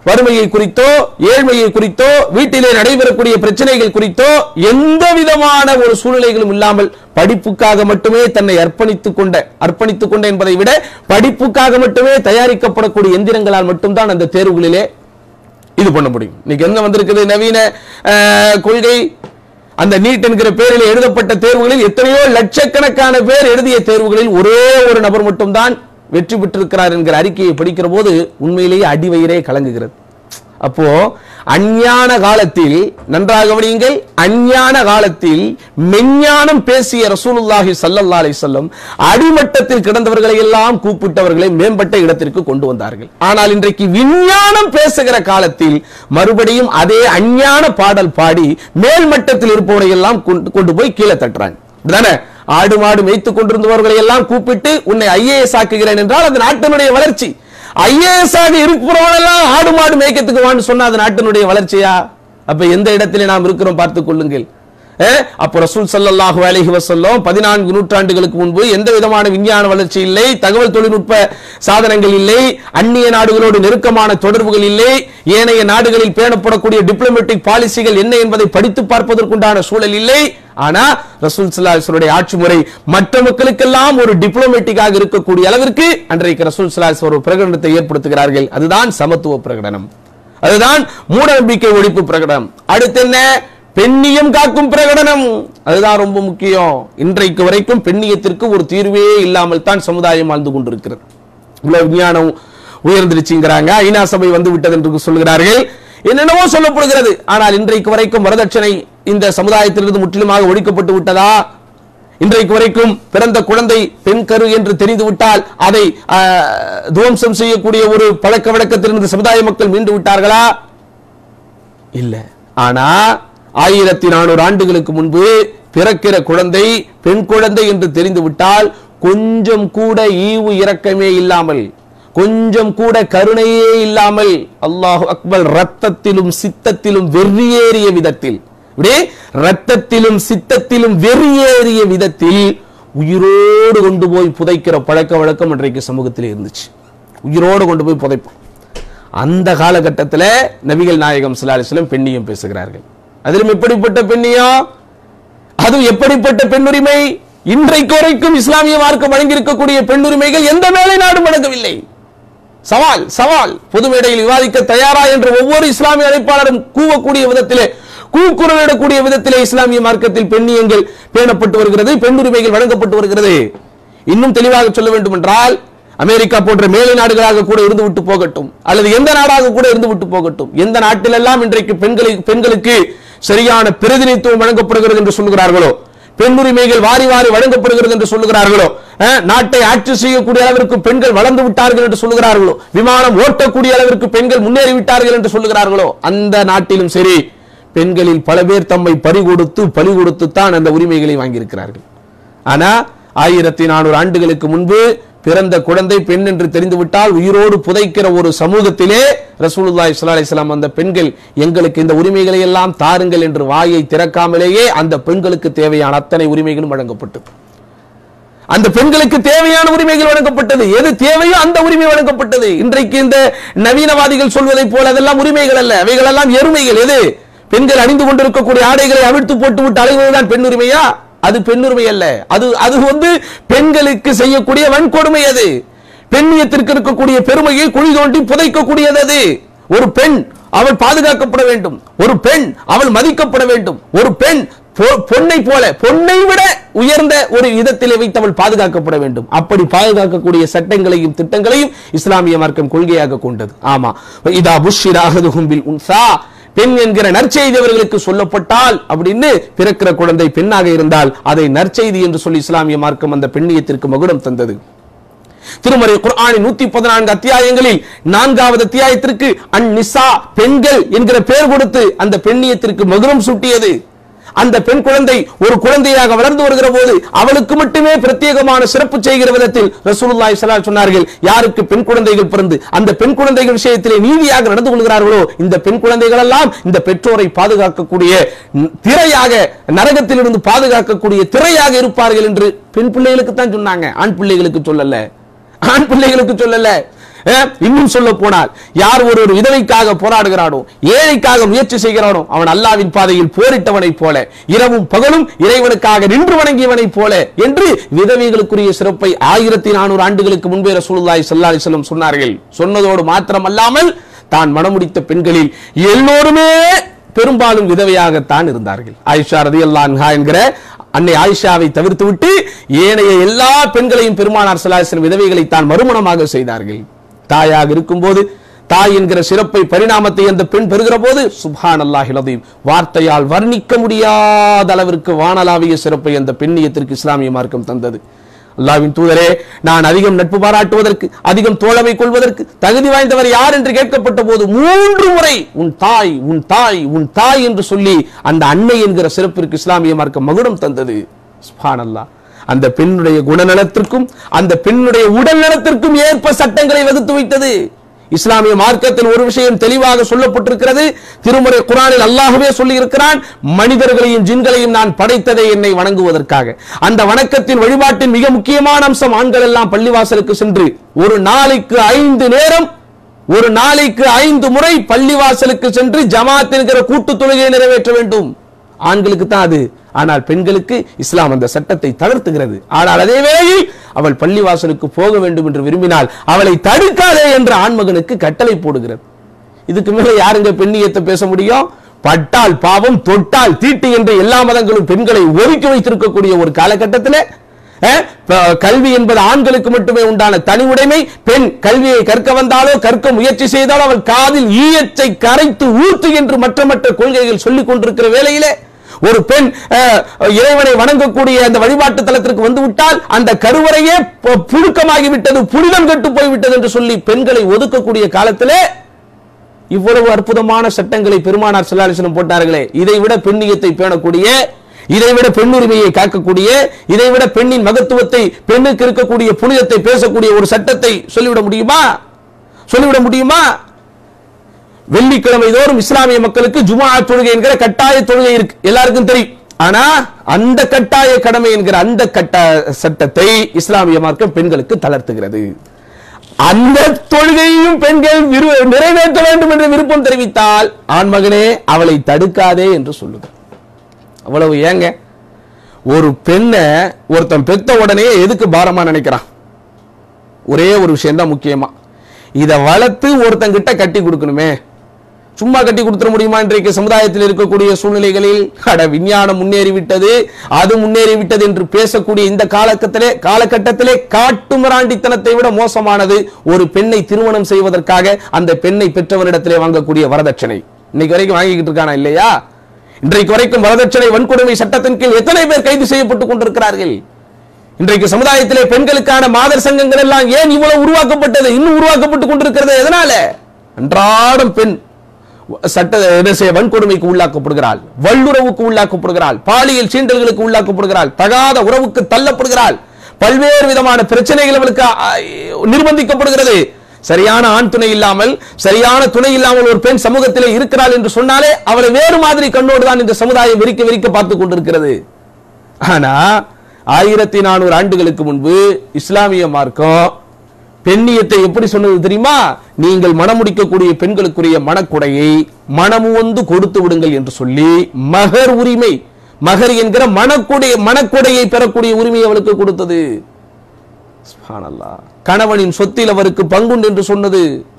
வறுமையை குறித்தோ ஏழ்மையை குறித்தோ வீட்டிலே நடைபெறக்கூடிய பிரச்சனைகள் குறித்தோ எந்த விதமான ஒரு சூழ்நிலைகளும் இல்லாமல் படிப்புக்காக மட்டுமே தன்னை அர்ப்பணித்துக் கொண்ட அர்ப்பணித்துக் கொண்ட என்பதை விட படிப்புக்காக மட்டுமே தயாரிக்கப்படக்கூடிய எந்திரங்களால் மட்டும்தான் அந்த தேர்வுகளிலே இது பண்ண முடியும் இன்னைக்கு என்ன வந்திருக்குது நவீன அஹ், கொள்கை அந்த நீட் என்கிற பேரில் எழுதப்பட்ட தேர்வுகளில் எத்தனையோ லட்சக்கணக்கான பேர் எழுதிய தேர்வுகளில் ஒரே ஒரு நபர் மட்டும்தான் வெற்றி பெற்றிருக்கிறார் என்கிற அறிக்கையை படிக்கிற போது உண்மையிலேயே அடிவயிறே கலங்குகிறது அப்போ அஞ்ஞான காலத்தில் நன்றாக கவனியுங்கள் அஞ்ஞான காலத்தில் மெஞ்ஞானம் பேசிய ரசூலுல்லாஹி ஸல்லல்லாஹு அலைஹி வஸல்லம் அடிமட்டத்தில் கிடந்தவர்களை எல்லாம் கூப்பிட்டவர்களை மேம்பட்ட இடத்திற்கு கொண்டு வந்தார்கள் ஆனால் இன்றைக்கு விஞ்ஞானம் பேசுகிற காலத்தில் மறுபடியும் அதே அஞ்ஞான பாடல் பாடி மேல்மட்டத்தில் இருப்பவரை எல்லாம் கொண்டு கொண்டு போய் கீழே தட்டுறாங்க இப்படிதானே ஆடு மாடு மேய்த்துக் கொண்டிருந்தவர்களை எல்லாம் கூப்பிட்டு உன்னை ஐஏஎஸ் ஆக்குகிறேன் என்றால் அந்த நாட்டினுடைய வளர்ச்சி ஐஏஎஸ் ஆக இருக்கிறவனெல்லாம் ஆடு மாடு மேய்க்கத்துக்கு வான்னு சொன்னா அது நாட்டினுடைய வளர்ச்சியா அப்ப எந்த இடத்திலே நாம் இருக்கிறோம் பார்த்துக் கொள்ளுங்கள் அஹ், அப்போ ரசூல் ஸல்லல்லாஹு அலைஹி வஸல்லம் பதினான்கு நூற்றாண்டுகளுக்கு முன்பு எந்த விதமான விஞ்ஞான வளர்ச்சி இல்லை தகவல் தொழில்நுட்ப சாதனங்கள் இல்லை அந்நிய நாடுகளோடு நெருக்கமான தொடர்புகள் இல்லை ஏனைய நாடுகளில் பேணப்படக்கூடிய டிப்ளமேட்டிக் பாலிசிகள் என்ன என்பதை படித்து பார்ப்பதற்குண்டான சூழல் இல்லை ஆனா ரசூல் சல்லாஹுடைய ஆட்சி முறை மற்ற மக்களுக்கெல்லாம் ஒரு டிப்ளமேட்டிக்காக இருக்கக்கூடிய அளவிற்கு அன்றைக்கு ரசூல் சல்லாஹ் ஒரு பிரகடனத்தை ஏற்படுத்துகிறார்கள் அதுதான் சமத்துவ பிரகடனம் அதுதான் மூட நம்பிக்கை ஒழிப்பு பிரகடனம் அடுத்து என்ன பெண்ணியம் காக்கும் பிரகடனம் அதுதான் ரொம்ப முக்கியம் இன்றைக்கு வரைக்கும் பெண்ணியத்திற்கு ஒரு தீர்வே இல்லாமல் தான் சமுதாயம் வாழ்ந்து கொண்டிருக்கிறது இவ்வளவு விஞ்ஞானம் உயர்ந்துருச்சுங்கிறாங்க ஐநா சபை வந்து விட்டது என்று சொல்கிறார்கள் என்னென்னவோ சொல்லப்படுகிறது ஆனால் இன்றைக்கு வரைக்கும் வரதட்சணை இந்த சமுதாயத்திலிருந்து முற்றிலுமாக ஒழிக்கப்பட்டு விட்டதா இன்றைக்கு வரைக்கும் பிறந்த குழந்தை பெண் கரு என்று தெரிந்து விட்டால் அதை ஆஹ், துவம்சம் செய்யக்கூடிய ஒரு பழக்க வழக்கத்திலிருந்து சமுதாய மக்கள் மீண்டு விட்டார்களா இல்ல ஆனா ஆயிரத்தி நானூறு ஆண்டுகளுக்கு முன்பு பிறக்கிற குழந்தை பெண் குழந்தை என்று தெரிந்து விட்டால் கொஞ்சம் கூட ஈவு இரக்கமே இல்லாமல் கொஞ்சம் கூட கருணையே இல்லாமல் அல்லாஹ் அக்பர் ரத்தத்திலும் சித்தத்திலும் வெறியேறிய விதத்தில் இப்படி ரத்தத்திலும் சித்தத்திலும் வெறியேறிய விதத்தில் உயிரோடு கொண்டு போய் புதைக்கிற பழக்க வழக்கம் இன்றைக்கு சமூகத்தில் இருந்துச்சு உயிரோடு கொண்டு போய் புதைப்போம் அந்த காலகட்டத்தில் நபிகள் நாயகம் ஸல்லல்லாஹு அலைஹி வஸல்லம் பெண்ணியம் பேசுகிறார்கள் அதிலும் எப்படிப்பட்ட பெண்ணியம் அதுவும் எப்படிப்பட்ட பெண்ணுரிமை இன்றைக்கு வரைக்கும் இஸ்லாமிய மார்க்கம் வழங்கியிருக்கக்கூடிய பெண்ணுரிமைகள் எந்த மேலை நாடும் வழங்கவில்லை சவால் சவால் பொது மேடையில் விவாதிக்க தயாரா என்று ஒவ்வொரு இஸ்லாமிய அழைப்பாளரும் கூவக்கூடிய விதத்திலே கூக்குரலிடக்கூடிய விதத்திலே இஸ்லாமிய மார்க்கத்தில் பெண்ணியங்கள் பேணப்பட்டு வருகிறது பெண்ணுரிமைகள் வழங்கப்பட்டு வருகிறது இன்னும் தெளிவாக சொல்ல வேண்டும் என்றால் அமெரிக்கா போன்ற மேலை நாடுகளாக கூட இருந்து விட்டு போகட்டும் அல்லது எந்த நாடாக கூட இருந்து விட்டு போகட்டும் எந்த நாட்டிலெல்லாம் இன்றைக்கு பெண்களை பெண்களுக்கு சரியான பிரதிநிதித்துவம் வழங்கப்படுகிறது என்று சொல்கிறார்களோ பெண்ணுரிமைகள் வாரி வாரி வழங்கப்படுகிறது என்று சொல்லுகிறார்களோ அஹ், நாட்டை ஆட்சி செய்யக்கூடிய அளவிற்கு பெண்கள் வளர்ந்து விட்டார்கள் என்று சொல்லுகிறார்களோ விமானம் ஓட்டக்கூடிய அளவிற்கு பெண்கள் முன்னேறி விட்டார்கள் என்று சொல்லுகிறார்களோ அந்த நாட்டிலும் சரி பெண்களில் பல பேர் தம்மை பறி கொடுத்து பலி கொடுத்து தான் அந்த உரிமைகளை வாங்கியிருக்கிறார்கள் ஆனா ஆயிரத்தி நானூறு ஆண்டுகளுக்கு முன்பு பிறந்த குழந்தை பெண் என்று தெரிந்துவிட்டால் உயிரோடு புதைக்கிற ஒரு சமூகத்திலே ரசூலுல்லாஹி ஸல்லல்லாஹு அலைஹி வஸல்லம் அந்த பெண்கள் எங்களுக்கு இந்த உரிமைகளை எல்லாம் தாருங்கள் என்று வாயை திறக்காமலேயே அந்த பெண்களுக்கு தேவையான அத்தனை உரிமைகளும் வழங்கப்பட்டது அந்த பெண்களுக்கு தேவையான உரிமைகள் வழங்கப்பட்டது எது தேவையோ அந்த உரிமை வழங்கப்பட்டது இன்றைக்கு இந்த நவீனவாதிகள் சொல்வதைப் போல அதெல்லாம் உரிமைகள் அல்ல அவைகள் எல்லாம் எருமைகள் எது பெண்கள் அணிந்து கொண்டிருக்கக்கூடிய ஆடைகளை அவிழ்த்து போட்டு விட்டு அலைவதுதான் பெண் உரிமையா அது பெண்ணுரிமை அல்ல அது அது வந்து பெண்களுக்கு செய்யக்கூடிய வன்கொடுமை அது பெண்ணியத்திற்கு இருக்கக்கூடிய பெருமையை குழி தோண்டி புதைக்கக்கூடியது அது ஒரு பெண் அவள் பாதுகாக்கப்பட வேண்டும் ஒரு பெண் அவள் மதிக்கப்பட வேண்டும் ஒரு பெண் பொ- பொன்னை போல பொன்னை விட உயர்ந்த ஒரு விதத்திலே வைத்து அவள் பாதுகாக்கப்பட வேண்டும் அப்படி பாதுகாக்கக்கூடிய சட்டங்களையும் திட்டங்களையும் இஸ்லாமிய மார்க்கம் கொள்கையாக கொண்டது ஆமா இதா புஷ்ஷிராகதுஹும் பில் உன்சா பெண் என்கிற நற்செய்தி அவர்களுக்கு சொல்லப்பட்டால் அப்படின்னு பிறக்கிற குழந்தை பெண்ணாக இருந்தால் அதை நற்செய்தி என்று சொல்லி இஸ்லாமிய மார்க்கம் அந்த பெண்ணியத்திற்கு மகுடம் தந்தது திருமறை குர்ஆனின் நூத்தி பதினான்கு அத்தியாயங்களில் நான்காவது அத்தியாயத்திற்கு அந்நிசா பெண்கள் என்கிற பெயர் கொடுத்து அந்த பெண்ணியத்திற்கு மகுடம் சூட்டியது அந்த பெண் குழந்தை ஒரு குழந்தையாக வளர்ந்து வருகிற போது அவளுக்கு மட்டுமே பிரத்யேகமான சிறப்பு செய்கிற விதத்தில் ரசூலுல்லாஹி ஸல்லல்லாஹு அலைஹி சொன்னார்கள் யாருக்கு பெண் குழந்தைகள் பிறந்து அந்த பெண் குழந்தைகள் விஷயத்திலே நீதியாக நடந்து கொள்கிறார்களோ இந்த பெண் குழந்தைகள் எல்லாம் இந்த பெற்றோரை பாதுகாக்கக்கூடிய ந- திரையாக நரகத்திலிருந்து பாதுகாக்கக்கூடிய திரையாக இருப்பார்கள் என்று பெண் பிள்ளைகளுக்கு தான் சொன்னாங்க ஆண் பிள்ளைகளுக்கு சொல்லல ஆண் பிள்ளைகளுக்கு சொல்லல அஹ், இன்னும் சொல்ல போனால் யார் ஒரு ஒரு விதவைக்காக போராடுகிறானோ ஏழைக்காக முயற்சி செய்கிறானோ அவன் அல்லாவின் பாதையில் போரிட்டவனைப் போல இரவும் பகலும் இறைவனுக்காக நின்று வணங்கியவனைப் போல என்று விதவைகளுக்குரிய சிறப்பை ஆயிரத்தி நானூறு ஆண்டுகளுக்கு முன்பே ரசூலுல்லாஹி ஸல்லல்லாஹு அலைஹி வஸல்லம் சொன்னார்கள் சொன்னதோடு மாத்திரமல்லாமல் தான் மணமுடித்த பெண்களில் எல்லோருமே பெரும்பாலும் விதவையாகத்தான் இருந்தார்கள் ஆயிஷா ரதியல்லாஹு அன்ஹா என்கிற அன்னை ஆயிஷாவை தவிர்த்து விட்டு ஏனைய எல்லா பெண்களையும் பெருமானார் சலாஹன் விதவைகளை தான் மறுமணமாக செய்தார்கள் தாயாக இருக்கும்போது தாய் என்கிற சிறப்பை பரிணாமத்தை அந்த பெண் பெறுகிற போது சுப்ஹான் அல்லாஹி வார்த்தையால் வர்ணிக்க முடியாத அளவிற்கு வானலாவிய சிறப்பை அந்த பெண்ணியத்திற்கு இஸ்லாமிய மார்க்கம் தந்தது அல்லாவின் தூதரே நான் அதிகம் நட்பு பாராட்டுவதற்கு அதிகம் தோழமை கொள்வதற்கு தகுதி வாய்ந்தவர் யார் என்று கேட்கப்பட்ட போது மூன்று முறை உன் தாய் உன் தாய் உன் தாய் என்று சொல்லி அந்த அன்னை என்கிற சிறப்பிற்கு இஸ்லாமிய மார்க்கம் மகுடம் தந்தது சுப்ஹானல்லாஹ் அந்த பெண்ணுடைய குணநலத்திற்கும் அந்த பெண்ணுடைய உடல் நலத்திற்கும் ஏற்ப சட்டங்களை வகுத்து வைத்தது இஸ்லாமிய மார்க்கத்தில் ஒரு விஷயம் தெளிவாக சொல்லப்பட்டிருக்கிறது திருமுறை குரானில் அல்லாஹ்வே சொல்லி இருக்கிறான் மனிதர்களையும் ஜின்களையும் நான் படைத்ததை என்னை வணங்குவதற்காக அந்த வணக்கத்தின் வழிபாட்டின் மிக முக்கியமான அம்சம் ஆண்கள் எல்லாம் பள்ளிவாசலுக்கு சென்று ஒரு நாளைக்கு ஐந்து நேரம் ஒரு நாளைக்கு ஐந்து முறை பள்ளிவாசலுக்கு சென்று ஜமாத் என்கிற கூட்டு தொழுகையை நிறைவேற்ற வேண்டும் ஆண்களுக்கு தான் அது ஆனால் பெண்களுக்கு இஸ்லாம் அந்த சட்டத்தை தளர்த்துகிறது ஆனால் அதே வேளையில் அவள் பள்ளிவாசலுக்கு போக வேண்டும் என்று விரும்பினால் அவளை தடுக்காதே என்று ஆண்மகனுக்கு கட்டளை போடுகிறது இதுக்கு மேல யாருங்க பெண்ணியத்தை பேச முடியும் பட்டால் பாவம் தொட்டால் தீட்டு என்ற எல்லா மதங்களும் பெண்களை ஒதுக்கி வைத்திருக்கக்கூடிய ஒரு காலகட்டத்தில் அஹ், ப- கல்வி என்பது ஆண்களுக்கு மட்டுமே உண்டான தனி உடைமை பெண் கல்வியை கற்க வந்தாலோ கற்க முயற்சி செய்தாலோ அவள் காதில் ஈயத்தை கரைத்து ஊத்து என்று மற்ற மற்ற கொள்கைகள் சொல்லிக் கொண்டிருக்கிற வேளையிலே ஒரு பெண் அஹ், இறைவனை வணங்கக்கூடிய அந்த வழிபாட்டு தலத்திற்கு வந்து விட்டால் அந்த கருவறையே பு- புழுக்கமாகி விட்டது புனிதம் கெட்டு போய்விட்டது என்று சொல்லி பெண்களை ஒதுக்கக்கூடிய காலத்திலே இவ்வளவு அற்புதமான சட்டங்களை பெருமானார் செல்லாலிசனம் போட்டார்களே இதை விட பெண்ணியத்தை பேணக்கூடிய இதை விட பெண்ணுரிமையை காக்கக்கூடிய இதை விட பெண்ணின் மகத்துவத்தை பெண்ணுக்கு இருக்கக்கூடிய புனிதத்தை பேசக்கூடிய ஒரு சட்டத்தை சொல்லிவிட முடியுமா சொல்லிவிட முடியுமா வெள்ளிக்கிழமை தோறும் இஸ்லாமிய மக்களுக்கு ஜுமா தொழுகை என்கிற கட்டாய தொழுகை இருக்கு எல்லாருக்கும் தெரியும் ஆனா அந்த கட்டாய கடமை என்கிற அந்த கட்ட சட்டத்தை இஸ்லாமிய மார்க்கம் பெண்களுக்கு தளர்த்துகிறது அந்த தொழுகையையும் பெண்கள் விரு- நிறைவேற்ற வேண்டும் என்று விருப்பம் தெரிவித்தால் ஆண்மகனே அவளை தடுக்காதே என்று சொல்லுது அவ்வளவு ஏங்க ஒரு பெண்ணை ஒருத்தன் பெத்த உடனே எதுக்கு பாரமா நினைக்கிறான் ஒரே ஒரு விஷயம் தான் முக்கியமா இதை வளர்த்து ஒருத்தங்கிட்ட கட்டி கொடுக்கணுமே சும்மா கட்டி கொடுத்துட முடியுமா இன்றைக்கு சமுதாயத்தில் இருக்கக்கூடிய சூழ்நிலைகளில் அட விஞ்ஞானம் முன்னேறிவிட்டது அது முன்னேறிவிட்டது என்று பேசக்கூடிய இந்த காலகட்டத்திலே காலகட்டத்திலே காட்டு மிராண்டித்தனத்தை விட மோசமானது ஒரு பெண்ணை திருமணம் செய்வதற்காக அந்த பெண்ணை பெற்றவனிடத்திலே வாங்கக்கூடிய வரதட்சணை இன்னைக்கு வரைக்கும் வாங்கிக்கிட்டு இருக்கானா இல்லையா இன்றைக்கு வரைக்கும் வரதட்சணை வன்கொடுமை சட்டத்தின் கீழ் எத்தனை பேர் கைது செய்யப்பட்டுக் கொண்டிருக்கிறார்கள் இன்றைக்கு சமுதாயத்திலே பெண்களுக்கான மாதர் சங்கங்கள் எல்லாம் ஏன் இவ்வளவு உருவாக்கப்பட்டது இன்னும் உருவாக்கப்பட்டுக் கொண்டிருக்கிறது எதனால அன்றாடம் பெண் சட்ட என்ன செய்ய வன்கொடுமைக்கு உள்ளாக்கப்படுகிறாள் வல்லுறவுக்கு உள்ளாக்கப்படுகிறாள் பாலியல் சீண்டல்களுக்கு உள்ளாக்கப்படுகிறாள் தகாத உறவுக்கு தள்ளப்படுகிறாள் பல்வேறு விதமான பிரச்சனைகள் அவளுக்கு ஆ, நிர்பந்திக்கப்படுகிறது சரியான ஆண் துணை இல்லாமல் சரியான துணை இல்லாமல் ஒரு பெண் சமூகத்திலே இருக்கிறாள் என்று சொன்னாலே அவளை வேறு மாதிரி கண்ணோடு தான் இந்த சமுதாயம் விரிக்க விரிக்க பார்த்துக் கொண்டிருக்கிறது ஆனா ஆயிரத்தி நானூறு ஆண்டுகளுக்கு முன்பு இஸ்லாமிய மார்க்கம் பெண்ணியத்தை எப்படி சொன்னது தெரியுமா நீங்கள் மணமுடிக்கக்கூடிய பெண்களுக்குரிய மணக்குடையை மனமுவந்து கொடுத்து விடுங்கள் என்று சொல்லி மகர் உரிமை மகர் என்கிற மணக்குடை மணக்குடையை பெறக்கூடிய உரிமையை அவளுக்கு கொடுத்தது சுப்ஹானல்லாஹ். கணவனின் சொத்தில் அவருக்கு பங்குண்டு என்று சொன்னது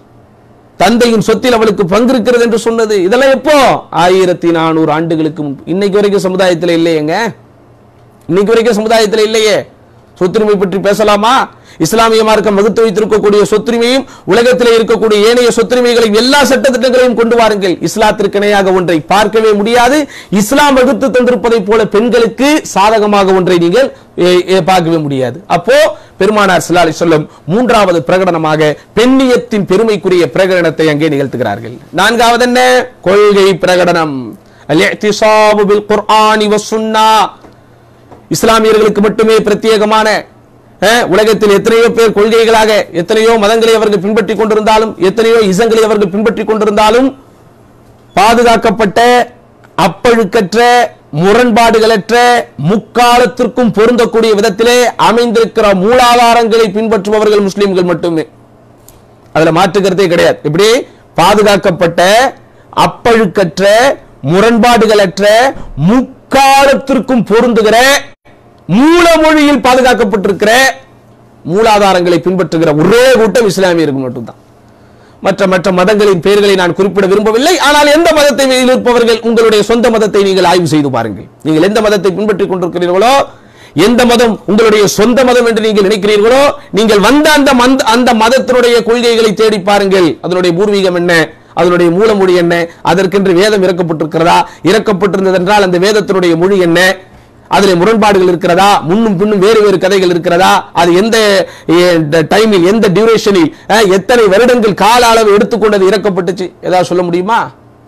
தந்தையின் சொத்தில் அவளுக்கு பங்கு இருக்கிறது என்று சொன்னது இதெல்லாம் எப்போ ஆயிரத்தி நானூறு ஆண்டுகளுக்கு முன்பு இன்னைக்கு வரைக்கும் சமுதாயத்தில் இல்லையேங்க இன்னைக்கு வரைக்கும் சமுதாயத்தில் இல்லையே சொத்துரிமை பற்றி பேசலாமா இஸ்லாமிய மார்க்கம் வகுத்து வைத்திருக்கக்கூடிய சொத்துரிமையும் உலகத்திலே இருக்கக்கூடிய ஏனைய சொத்துரிமைகளையும் எல்லா சட்டத்திட்டங்களையும் கொண்டு வாருங்கள் இஸ்லாத்திற்கு இணையாக ஒன்றை பார்க்கவே முடியாது இஸ்லாம் வகுத்து தந்திருப்பதைப் போல பெண்களுக்கு சாதகமாக ஒன்றை நீங்கள் ஏ, ஏ, பார்க்கவே முடியாது அப்போ பெருமானார் ஸல்லல்லாஹு அலைஹி வஸல்லம் மூன்றாவது பிரகடனமாக பெண்ணியத்தின் பெருமைக்குரிய பிரகடனத்தை அங்கே நிகழ்த்துகிறார்கள் நான்காவது என்ன கொள்கை பிரகடனம் அல்-இஹ்திஸாபு பில் குர்ஆனி வஸ்ஸுன்னா இஸ்லாமியர்களுக்கு மட்டுமே பிரத்யேகமான அஹ், உலகத்தில் எத்தனையோ பேர் கொள்கைகளாக எத்தனையோ மதங்களை அவர்கள் பின்பற்றிக் கொண்டிருந்தாலும் எத்தனையோ இசங்களை அவர்கள் பின்பற்றிக் கொண்டிருந்தாலும் பாதுகாக்கப்பட்ட அப்பழுக்கற்ற முரண்பாடுகளற்ற முக்காலத்திற்கும் பொருந்தக்கூடிய விதத்திலே அமைந்திருக்கிற மூலாதாரங்களை பின்பற்றுபவர்கள் முஸ்லிம்கள் மட்டுமே அதுல மாற்றுக்கிறதே கிடையாது இப்படி பாதுகாக்கப்பட்ட அப்பழுக்கற்ற முரண்பாடுகளற்ற முக்காலத்திற்கும் பொருந்துகிற மூலமொழியில் பாதுகாக்கப்பட்டிருக்கிற மூலாதாரங்களை பின்பற்றுகிற ஒரே கூட்டம் இஸ்லாமியர்கள் மட்டும்தான் மற்ற மற்ற மதங்களின் பெயர்களை நான் குறிப்பிட விரும்பவில்லை ஆனால் எந்த மதத்தை இருப்பவர்கள் உங்களுடைய சொந்த மதத்தை நீங்கள் ஆய்வு செய்து பாருங்கள் நீங்கள் எந்த மதத்தை பின்பற்றிக் கொண்டிருக்கிறீர்களோ எந்த மதம் உங்களுடைய சொந்த மதம் என்று நீங்கள் நினைக்கிறீர்களோ நீங்கள் வந்த அந்த மந்த- அந்த மதத்தினுடைய கொள்கைகளை தேடி பாருங்கள் அதனுடைய பூர்வீகம் என்ன அதனுடைய மூலமொழி என்ன அதற்கென்று வேதம் இறக்கப்பட்டிருக்கிறதா இறக்கப்பட்டிருந்தது என்றால் அந்த வேதத்தினுடைய மொழி என்ன அதில் முரண்பாடுகள் இருக்கிறதா முன்னும் பின்னும் வேறு வேறு கதைகள் இருக்கிறதா அது எந்த டைமில் எந்த டியூரேஷனில் எத்தனை வருடங்கள் கால அளவு எடுத்துக்கொண்டது இறக்கப்பட்டுச்சு ஏதாவது சொல்ல முடியுமா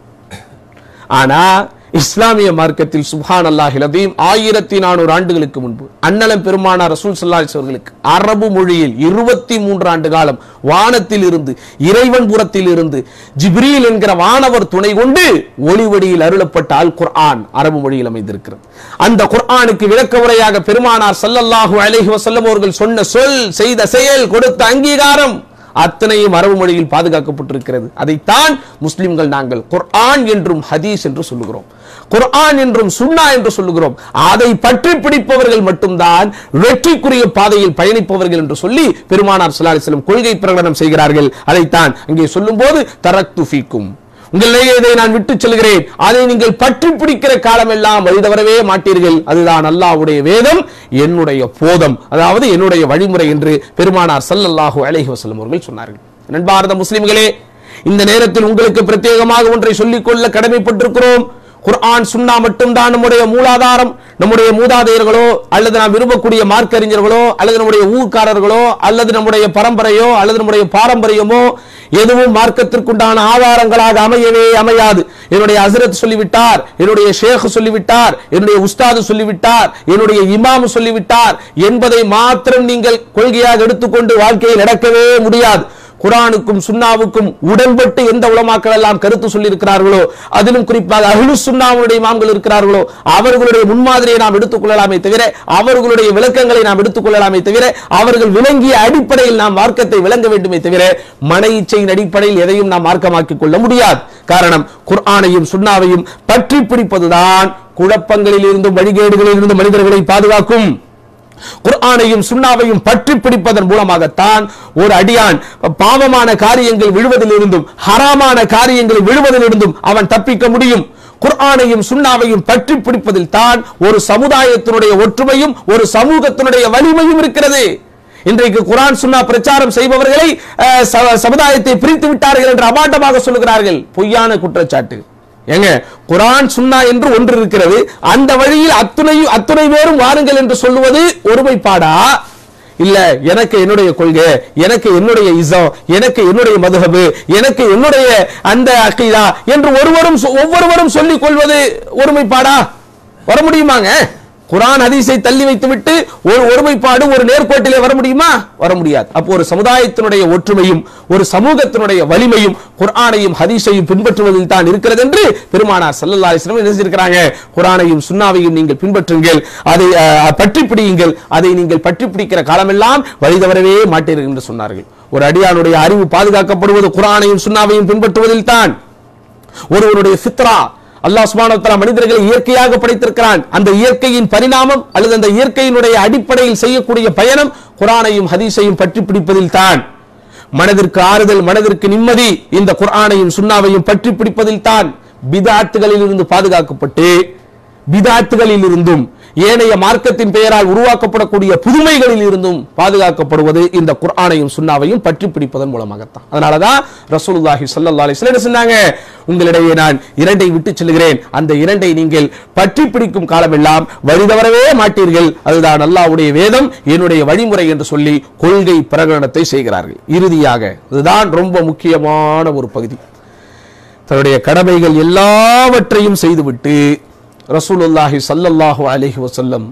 ஆனா இஸ்லாமிய மார்க்கத்தில் சுப்ஹான் அல்லாஹ் லதீம் ஆயிரத்தி நானூறு ஆண்டுகளுக்கு முன்பு அன்னலம் பெருமானார் ரசூல் சல்லாஹ் அவர்களுக்கு அரபு மொழியில் இருபத்தி மூன்று ஆண்டு காலம் வானத்தில் இருந்து இறைவன் புறத்தில் இருந்து ஜிப்ரீல் என்கிற வானவர் துணை கொண்டு ஒளிவடியில் அருளப்பட்ட அல் குர்ஆன் அரபு மொழியில் அமைந்திருக்கிறது அந்த குர்ஆனுக்கு விளக்க உரையாக பெருமானார் ஸல்லல்லாஹு அலைஹி வஸல்லம் அவர்கள் சொன்ன சொல் செய்த செயல் கொடுத்த அங்கீகாரம் அத்தனையும் அரபு மொழியில் பாதுகாக்கப்பட்டிருக்கிறது அதைத்தான் முஸ்லிம்கள் நாங்கள் குர்ஆன் என்றும் ஹதீஸ் என்று சொல்லுகிறோம் குர்ஆன் என்றும் சுன்னா என்று சொல்லுகிறோம் அதை பற்றி பிடிப்பவர்கள் மட்டும்தான் வெற்றிக்குரிய பாதையில் பயணிப்பவர்கள் என்று சொல்லி பெருமானார் ஸல்லல்லாஹு அலைஹி வஸல்லம் கொள்கை பிரகடனம் செய்கிறார்கள் அதைத்தான் அங்கே சொல்லும்போது தரக்து ஃபீக்கும் உங்களிலேயே இதை நான் விட்டு செல்கிறேன் அதை நீங்கள் பற்றி பிடிக்கிற காலமெல்லாம் வழி தவறவே மாட்டீர்கள் அதுதான் அல்லாஹ்வுடைய வேதம் என்னுடைய போதம் அதாவது என்னுடைய வழிமுறை என்று பெருமானார் ஸல்லல்லாஹு அலைஹி வஸல்லம் அவர்கள் சொன்னார்கள் நண்பார்ந்த முஸ்லிம்களே இந்த நேரத்தில் உங்களுக்கு பிரத்யேகமாக ஒன்றை சொல்லிக்கொள்ள கடமைப்பட்டிருக்கிறோம் குர்ஆன் சுன்னா மட்டும்தான் நம்முடைய மூலாதாரம் நம்முடைய மூதாதையர்களோ அல்லது நாம் விரும்பக்கூடிய மார்க்கறிஞர்களோ அல்லது நம்முடைய ஊர்க்காரர்களோ அல்லது நம்முடைய பரம்பரையோ அல்லது நம்முடைய பாரம்பரியமோ எதுவும் மார்க்கத்திற்குண்டான ஆதாரங்களாக அமையவே அமையாது என்னுடைய ஹசரத் சொல்லிவிட்டார் என்னுடைய ஷேக் சொல்லிவிட்டார் என்னுடைய உஸ்தாது சொல்லிவிட்டார் என்னுடைய இமாம் சொல்லிவிட்டார் என்பதை மாத்திரம் நீங்கள் கொள்கையாக எடுத்துக்கொண்டு வாழ்க்கையில் நடக்கவே முடியாது குரானுக்கும் சுன்னாவுக்கும் உடன்பட்டு எந்த உலமாக்கள் எல்லாம் கருத்து சொல்லி இருக்கிறார்களோ அதிலும் குறிப்பாக அஹ்லு சுன்னாவுடைய இமாம்கள் இருக்கிறார்களோ அவர்களுடைய முன்மாதிரியை நாம் எடுத்துக் கொள்ளலாமே தவிர அவர்களுடைய விளக்கங்களை நாம் எடுத்துக் கொள்ளலாமே தவிர அவர்கள் விளங்கிய அடிப்படையில் நாம் மார்க்கத்தை விளங்க வேண்டுமே தவிர மன இச்சையின் அடிப்படையில் எதையும் நாம் மார்க்கமாக்கிக் கொள்ள முடியாது காரணம் குர்ஆனையும் சுன்னாவையும் பற்றி பிடிப்பதுதான் குழப்பங்களில் இருந்தும் வழிகேடுகளில் இருந்து மனிதர்களை பாதுகாக்கும் குர்ஆனையும் சுன்னாவையும் பற்றி பிடிப்பதன் மூலமாகத்தான் ஒரு அடியான் பாவமான காரியங்கள் விழுவதிலிருந்தும் ஹராமான காரியங்கள் விழுவதிலிருந்தும் அவன் தப்பிக்க முடியும் குர்ஆனையும் சுன்னாவையும் பற்றி பிடிப்பதில் தான் ஒரு சமுதாயத்தினுடைய ஒற்றுமையும் ஒரு சமூகத்தினுடைய வலிமையும் இருக்கிறது இன்றைக்கு குர்ஆன் சுன்னா பிரச்சாரம் செய்பவர்களை அஹ், ச- சமுதாயத்தை பிரித்து விட்டார்கள் என்று அபாண்டமாக சொல்லுகிறார்கள் பொய்யான குற்றச்சாட்டு ஏங்க குரான் சுன்னா என்று ஒன்று இருக்கிறது அந்த வழியில் அத்துணை அத்துணை பேரும் வாருங்கள் என்று சொல்லுவது ஒருமைப்பாடா இல்ல எனக்கு என்னுடைய கொள்கை எனக்கு என்னுடைய இசம் எனக்கு என்னுடைய மதுஹபு எனக்கு என்னுடைய அந்த அக்கீதா என்று ஒருவரும் சொ- ஒவ்வொருவரும் சொல்லிக் கொள்வது ஒருமைப்பாடா வர முடியுமாங்க குரான் ஹதீஸை தள்ளி வைத்துவிட்டு ஒரு ஒருமைப்பாடு ஒரு நேர்கோட்டிலே வர முடியுமா வர முடியாது அப்போ ஒரு சமுதாயத்தினுடைய ஒற்றுமையும் ஒரு சமூகத்தினுடைய வலிமையும் குர்ஆனையும் ஹதீஸையும் பின்பற்றுவதில் தான் இருக்கிறது என்று பெருமானார் ஸல்லல்லாஹு அலைஹி வஸல்லம் நினைச்சிருக்கிறாங்க குர்ஆனையும் சுன்னாவையும் நீங்கள் பின்பற்றுங்கள் அதை அஹ், பற்றி பிடியுங்கள் அதை நீங்கள் பற்றி பிடிக்கிற காலமெல்லாம் வழி தவறவே மாட்டீர்கள் என்று சொன்னார்கள் ஒரு அடியானுடைய அறிவு பாதுகாக்கப்படுவது குர்ஆனையும் சுன்னாவையும் பின்பற்றுவதில் தான் ஒருவருடைய ஃபித்ரா அல்லாஹ் சுப்ஹானஹு வ தஆலா மனிதர்களை இயற்கையாக படைத்திருக்கிறான் அந்த இயற்கையின் பரிணாமம் அல்லது அந்த இயற்கையினுடைய அடிப்படையில் செய்யக்கூடிய பயணம் குர்ஆனையும் ஹதீஸையும் பற்றி பிடிப்பதில் தான் மனதிற்கு ஆறுதல் மனதிற்கு நிம்மதி இந்த குர்ஆனையும் சுன்னாவையும் பற்றி பிடிப்பதில் தான் பிதாத்துகளில் இருந்து பாதுகாக்கப்பட்டு பிதாத்துகளில் இருந்தும் ஏனைய மார்க்கத்தின் பெயரால் உருவாக்கப்படக்கூடிய புதுமைகளில் இருந்தும் பாதுகாக்கப்படுவது இந்த குர்ஆனையும் சுன்னாவையும் பற்றி பிடிப்பதன் மூலமாகத்தான் அதனாலதான் ரசூலுல்லாஹி ஸல்லல்லாஹு அலைஹி வஸல்லம் என்ன சொன்னாங்க உங்களிடையே நான் இரண்டை விட்டு செல்கிறேன் அந்த இரண்டை நீங்கள் பற்றி பிடிக்கும் காலமெல்லாம் வழி தவறவே மாட்டீர்கள் அதுதான் அல்லாஹ்வுடைய வேதம் என்னுடைய வழிமுறை என்று சொல்லி கொள்கை பிரகடனத்தை செய்கிறார்கள் இறுதியாக இதுதான் ரொம்ப முக்கியமான ஒரு பகுதி தன்னுடைய கடமைகள் எல்லாவற்றையும் செய்துவிட்டு ரசூலுல்லாஹி ஸல்லல்லாஹு அலைஹி வஸல்லம்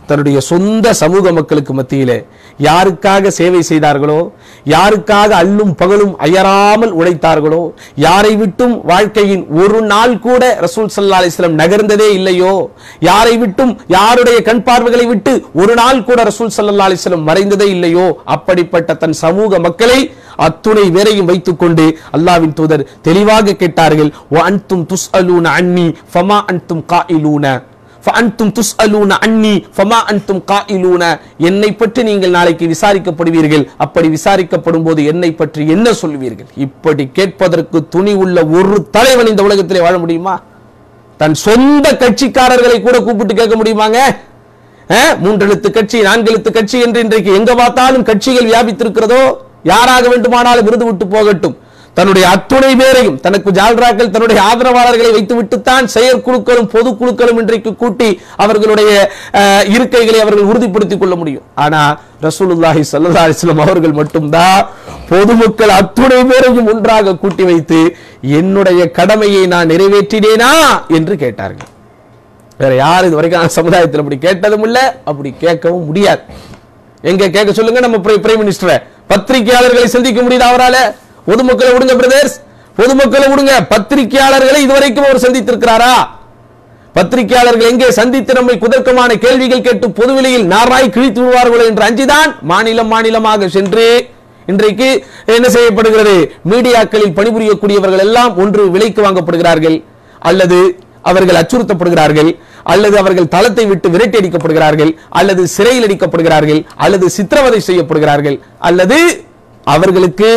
தன்னுடைய சொந்த சமூக மக்களுக்கு மத்தியிலே யாருக்காக சேவை செய்தார்களோ யாருக்காக அல்லும் பகலும் அயராமல் உழைத்தார்களோ யாரை விட்டும் வாழ்க்கையின் ஒரு நாள் கூட ரசூல் சல்லா அலிஸ்லம் நகர்ந்ததே இல்லையோ யாரை விட்டும் யாருடைய கண் பார்வைகளை விட்டு ஒரு நாள் கூட ரசூல் சல்லா அலிஸ்லம் மறைந்ததே இல்லையோ அப்படிப்பட்ட தன் சமூக மக்களை அத்துணை வேரையும் வைத்துக் கொண்டு அல்லாவின் தூதர் தெளிவாக கேட்டார்கள் "வ அன்தும் துஸ்அலூன அன்னி ஃபமா அன்தும் காயிலூன ஃபஅன்தும் துஸ்அலூன அன்னி ஃபமா அன்தும் காயிலூன என்னை பற்றி நீங்கள் நாளைக்கு விசாரிக்கப்படுவீர்கள் அப்படி விசாரிக்கப்படும் போது என்னை பற்றி என்ன சொல்வீர்கள் இப்படி கேட்பதற்கு துணி உள்ள ஒரு தலைவன் இந்த உலகத்திலே வாழ முடியுமா தன் சொந்த கட்சிக்காரர்களை கூட கூப்பிட்டு கேட்க முடியுமாங்க அஹ், மூன்றெழுத்து கட்சி நான்கெழுத்து கட்சி என்று இன்றைக்கு எங்க பார்த்தாலும் கட்சிகள் வியாபித்திருக்கிறதோ யாராக வேண்டுமானாலும் விருது விட்டு போகட்டும் தன்னுடைய அத்துணை பேரையும் தனக்கு ஜால்ராக்கள் தன்னுடைய ஆதரவாளர்களை வைத்துவிட்டுத்தான் செயற்குழுக்களும் பொதுக்குழுக்களும் இன்றைக்கு கூட்டி அவர்களுடைய அஹ், இருக்கைகளை அவர்கள் உறுதிப்படுத்திக் கொள்ள முடியும் ஆனா ரசூலுல்லாஹி ஸல்லல்லாஹு அலைஹி வஸல்லம் அவர்கள் மட்டும்தான் பொதுமக்கள் அத்துணை பேரையும் ஒன்றாக கூட்டி வைத்து என்னுடைய கடமையை நான் நிறைவேற்றினேனா என்று கேட்டார்கள் வேற யார் இது வரைக்கும் சமுதாயத்தில் அப்படி கேட்டதும் இல்ல அப்படி கேட்கவும் முடியாது எங்க கேட்க சொல்லுங்க நம்ம பிரை- பிரைம் மினிஸ்டரை பத்திரிகையாளர்களை சந்திக்க முடியுது அவரால பொதுமக்களை விடுங்க பிரதர்ஸ் பொதுமக்களை விடுங்க பத்திரிகையாளர்களை இதுவரைக்கும் அவர் சந்தித்திருக்கிறாரா பத்திரிகையாளர்கள் எங்கே சந்தித்து நம்மை குதர்க்கமான கேள்விகள் கேட்டு பொதுவெளியில் நாராய் கிழித்து விடுவார்களோ என்று அஞ்சிதான் மாநிலம் மாநிலமாக சென்று இன்றைக்கு என்ன செய்யப்படுகிறது மீடியாக்களில் பணிபுரியக்கூடியவர்கள் எல்லாம் ஒன்று விலைக்கு வாங்கப்படுகிறார்கள் அல்லது அவர்கள் அச்சுறுத்தப்படுகிறார்கள் அல்லது அவர்கள் தளத்தை விட்டு விரட்டி அடிக்கப்படுகிறார்கள் அல்லது சிறையில் அடிக்கப்படுகிறார்கள் அல்லது சித்திரவதை செய்யப்படுகிறார்கள் அல்லது அவர்களுக்கு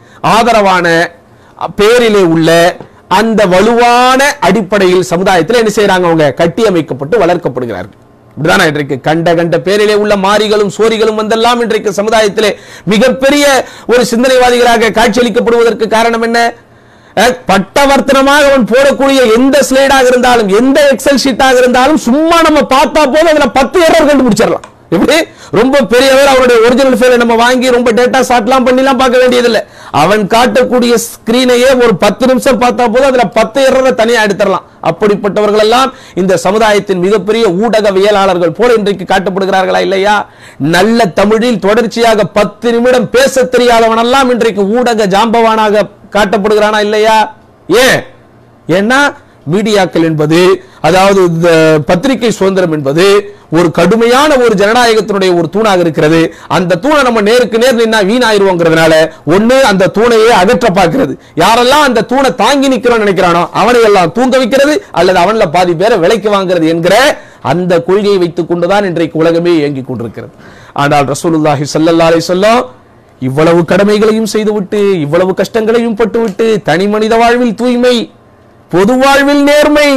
ஆதரவான பேரிலே உள்ள அந்த வலுவான அடிப்படையில் சமுதாயத்தில் என்ன செய்யறாங்க அவங்க கட்டி அமைக்கப்பட்டு வளர்க்கப்படுகிறார்கள் இப்படிதானே இன்றைக்கு கண்ட கண்ட பேரிலே உள்ள மாறிகளும் சோரிகளும் வந்தெல்லாம் இன்றைக்கு சமுதாயத்திலே மிகப்பெரிய ஒரு சிந்தனைவாதிகளாக காட்சியளிக்கப்படுவதற்கு காரணம் என்ன அஹ், பட்டவர்த்தனமாக அவன் போடக்கூடிய எந்த ஸ்லைடாக இருந்தாலும் எந்த எக்ஸல் ஷீட்டாக இருந்தாலும் சும்மா நம்ம பார்த்தா போதும் அதுல பத்து எரர் கண்டுபிடிச்சிடலாம் எப்படி ரொம்ப பெரியவர் அவருடைய ஒரிஜினல் ஃபைலை நம்ம வாங்கி ரொம்ப டேட்டா ஷார்ட்லாம் பண்ணிலாம் பார்க்க வேண்டியதில்லை அவன் காட்டக்கூடிய ஸ்கிரீனையே ஒரு பத்து நிமிஷம் பார்த்தா போதும் அதுல பத்து எரரை தனியா எடுத்துடலாம் அப்படிப்பட்டவர்கள் எல்லாம் இந்த சமுதாயத்தின் மிகப்பெரிய ஊடகவியலாளர்கள் போல இன்றைக்கு காட்டப்படுகிறார்களா இல்லையா நல்ல தமிழில் தொடர்ச்சியாக பத்து நிமிடம் பேச தெரியாதவன் எல்லாம் இன்றைக்கு ஊடக ஜாம்பவானாக காட்டப்படுகிறானா இல்லையா ஏன் ஏன்னா மீடியாக்கள் என்பது அதாவது இந்த பத்திரிகை சுதந்திரம் என்பது ஒரு கடுமையான ஒரு ஜனநாயகத்தினுடைய ஒரு தூணாக இருக்கிறது அந்த தூணை நம்ம நேருக்கு நேர் நின்னா வீணாயிருவோங்கிறதுனால ஒண்ணு அந்த தூணையே அகற்ற பார்க்கிறது யாரெல்லாம் அந்த தூணை தாங்கி நிக்கிறோம்னு நினைக்கிறானோ அவனை எல்லாம் தூங்க வைக்கிறது அல்லது அவன்ல பாதி பேரை விலைக்கு வாங்குறது என்கிற அந்த கொள்கையை வைத்துக் கொண்டுதான் இன்றைக்கு உலகமே இயங்கிக் கொண்டிருக்கிறது ஆனால் ரசூலுல்லாஹி ஸல்லல்லாஹு அலைஹி வஸல்லம் இவ்வளவு கடமைகளையும் செய்துவிட்டு இவ்வளவு கஷ்டங்களையும் பட்டுவிட்டு தனி மனித வாழ்வில் தூய்மை பொது வாழ்வில் நேர்மை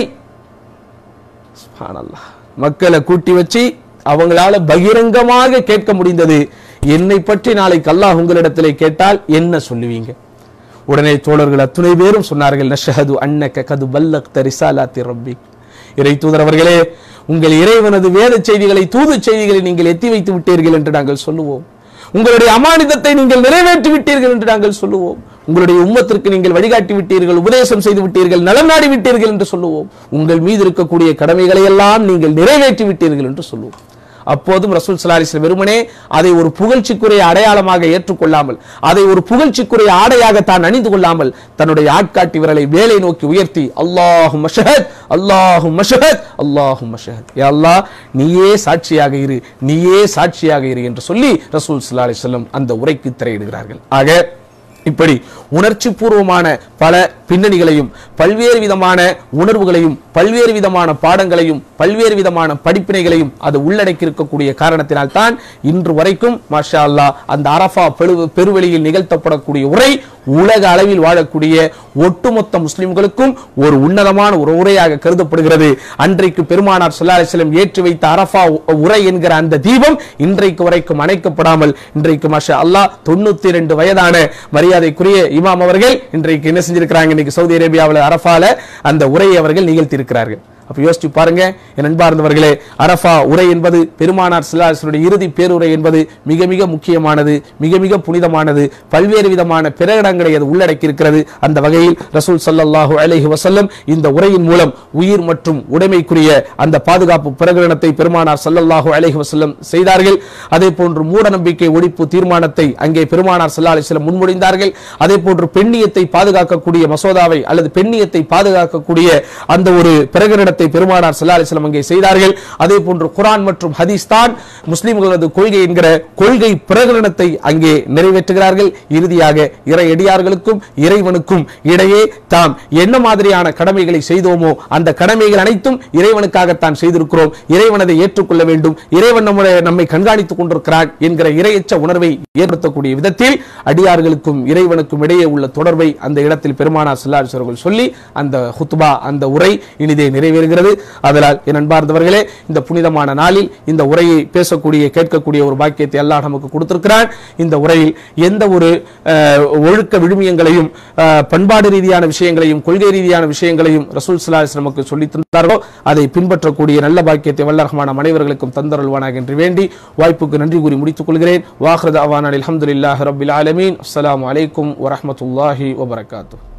சுப்ஹானல்லாஹ். மக்களை கூட்டி வச்சு அவங்களால பகிரங்கமாக கேட்க முடிந்தது என்னை பற்றி நாளைக்கு அல்லாஹ் உங்களிடத்திலே கேட்டால் என்ன சொல்லுவீங்க உடனே தோழர்கள் அத்துணை பேரும் சொன்னார்கள் நஷஹது அன்னக கது பல்லக்த ரிசாலாத்தி ரப்பி இறை தூதர் அவர்களே உங்கள் இறைவனது வேத செய்திகளை தூது செய்திகளை நீங்கள் எத்தி வைத்து விட்டீர்கள் என்று நாங்கள் சொல்லுவோம் உங்களுடைய அமானிதத்தை நீங்கள் நிறைவேற்றி விட்டீர்கள் என்று நாங்கள் சொல்லுவோம் உங்களுடைய உம்மத்திற்கு நீங்கள் வழிகாட்டி விட்டீர்கள் உபதேசம் செய்து விட்டீர்கள் நலம் நாடி விட்டீர்கள் என்று சொல்லுவோம் உங்கள் மீது இருக்கக்கூடிய கடமைகளை எல்லாம் நீங்கள் நிறைவேற்றி விட்டீர்கள் என்று சொல்லுவோம் அப்போதும் ரசூல் சலாரிஸ்ல வெறுமனே அதை ஒரு புகழ்ச்சிக்குரிய அடையாளமாக ஏற்றுக்கொள்ளாமல் அதை ஒரு புகழ்ச்சிக்குரிய ஆடையாக தான் அணிந்து கொள்ளாமல் தன்னுடைய ஆட்காட்டி விரலை வேலை நோக்கி உயர்த்தி அல்லாஹு மஷஹத் அல்லாஹு மஷஹத் அல்லாஹு மஷஹத் யா அல்லாஹ் நீயே சாட்சியாக இரு நீயே சாட்சியாக இரு என்று சொல்லி ரசூல் ஸல்லல்லாஹு அலைஹி வஸல்லம் அந்த உரைக்கு திரையிடுகிறார்கள் ஆக இப்படி உணர்ச்சி பூர்வமான பல பின்னணிகளையும் பல்வேறு விதமான உணர்வுகளையும் பல்வேறு விதமான பாடங்களையும் பல்வேறு விதமான படிப்பினைகளையும் அது உள்ளடக்கி இருக்கக்கூடிய காரணத்தினால் தான் இன்று வரைக்கும் மாஷா அல்லாஹ் அந்த அரஃபா பெரு பெருவெளியில் நிகழ்த்தப்படக்கூடிய உரை உலக அளவில் வாழக்கூடிய ஒட்டுமொத்த முஸ்லிம்களுக்கும் ஒரு உன்னதமான ஒரு உரையாக கருதப்படுகிறது அன்றைக்கு பெருமானார் ஸல்லல்லாஹு அலைஹி வஸல்லம் ஏற்றி வைத்த அரஃபா உ- உரை என்கிற அந்த தீபம் இன்றைக்கு வரைக்கும் அணைக்கப்படாமல் இன்றைக்கு மாஷா அல்லாஹ் தொண்ணூத்தி ரெண்டு வயதான மரியாதைக்குரிய இமாம் அவர்கள் இன்றைக்கு என்ன செஞ்சிருக்கிறாங்க இன்னைக்கு சவுதி அரேபியாவில் அரஃபால அந்த உரையை அவர்கள் நிகழ்த்தி இருக்கிறார்கள் அப்ப யோசிச்சு பாருங்க என் அன்பார்ந்தவர்களே அரஃபா உரை என்பது பெருமானார் சிலாசனுடைய இறுதி பேருரை என்பது மிக மிக முக்கியமானது மிக மிக புனிதமானது பல்வேறு விதமான பிரகடனங்களை அது உள்ளடக்கி இருக்கிறது அந்த வகையில் ரசூல் ஸல்லல்லாஹு அலைஹி வஸல்லம் இந்த உரையின் மூலம் உயிர் மற்றும் உடைமைக்குரிய அந்த பாதுகாப்பு பிரகடனத்தை பெருமானார் ஸல்லல்லாஹு அலைஹி வஸல்லம் செய்தார்கள் அதே போன்று மூட நம்பிக்கை ஒழிப்பு தீர்மானத்தை அங்கே பெருமானார் ஸல்லல்லாஹு அலைஹி வஸல்லம் முன்மொழிந்தார்கள் அதே போன்று பெண்ணியத்தை பாதுகாக்கக்கூடிய மசோதாவை அல்லது பெண்ணியத்தை பாதுகாக்கக்கூடிய அந்த ஒரு பிரகடனத்தை பெருமானார் ஸல்லல்லாஹு அலைஹி வஸல்லம் அங்கே செய்தார்கள் அதே போன்று குர்ஆன் மற்றும் ஹதீஸ் தான் முஸ்லிம்களது கொள்கை என்கிற கொள்கை பிரகடனத்தை அங்கே நிறைவேற்றுகிறார்கள் இறுதியாக இறை அடியார்களுக்கும் இறைவனுக்கும் இடையே தாம் என்ன மாதிரியான கடமைகளை செய்தோமோ அந்த கடமைகள் அனைத்தும் இறைவனுக்காகத்தான் செய்திருக்கிறோம் இறைவன் அதை ஏற்றுக்கொள்ள வேண்டும் இறைவன் நம்முடைய நம்மை கண்காணித்துக் கொண்டிருக்கிறான் என்கிற இரையற்ற உணர்வை ஏற்படுத்தக்கூடிய விதத்தில் அடியார்களுக்கும் இறைவனுக்கும் இடையே உள்ள தொடர்பை அந்த இடத்தில் பெருமானார் ஸல்லல்லாஹு அவர்கள் சொல்லி அந்த ஹுத்பா அந்த உரை இனிதே நிறைவேறுகிறது அதனால் என் அன்பார்ந்தவர்களே இந்த புனிதமான நாளில் இந்த உரையை பேசக்கூடிய கேட்கக்கூடிய ஒரு பாக்கியத்தை அல்லாஹ் நமக்கு கொடுத்திருக்கிறான் இந்த உரையில் எந்த ஒரு அஹ், ஒழுக்க விழுமியங்களையும் அஹ், பண்பாடு ரீதியான விஷயங்களையும் கொள்கை ரீதியான விஷயங்களையும் ரசூல் ஸல்லல்லாஹு நமக்கு சொல்லித் தந்தார்களோ அதை பின்பற்றக்கூடிய நல்ல பாக்கியத்தை வல்லரஹ்மான அனைவர்களுக்கும் தந்தருள்வானாக என்று வேண்டி வாய்ப்புக்கு நன்றி கூறி முடித்துக் கொள்கிறேன் வாஹ்ரத் அவான் அல்ஹம்துலில்லாஹி ரப்பில் ஆலமீன் அஸ்ஸலாமு அலைக்கும் வரஹ்மத்துல்லாஹி வபரகாத்துஹு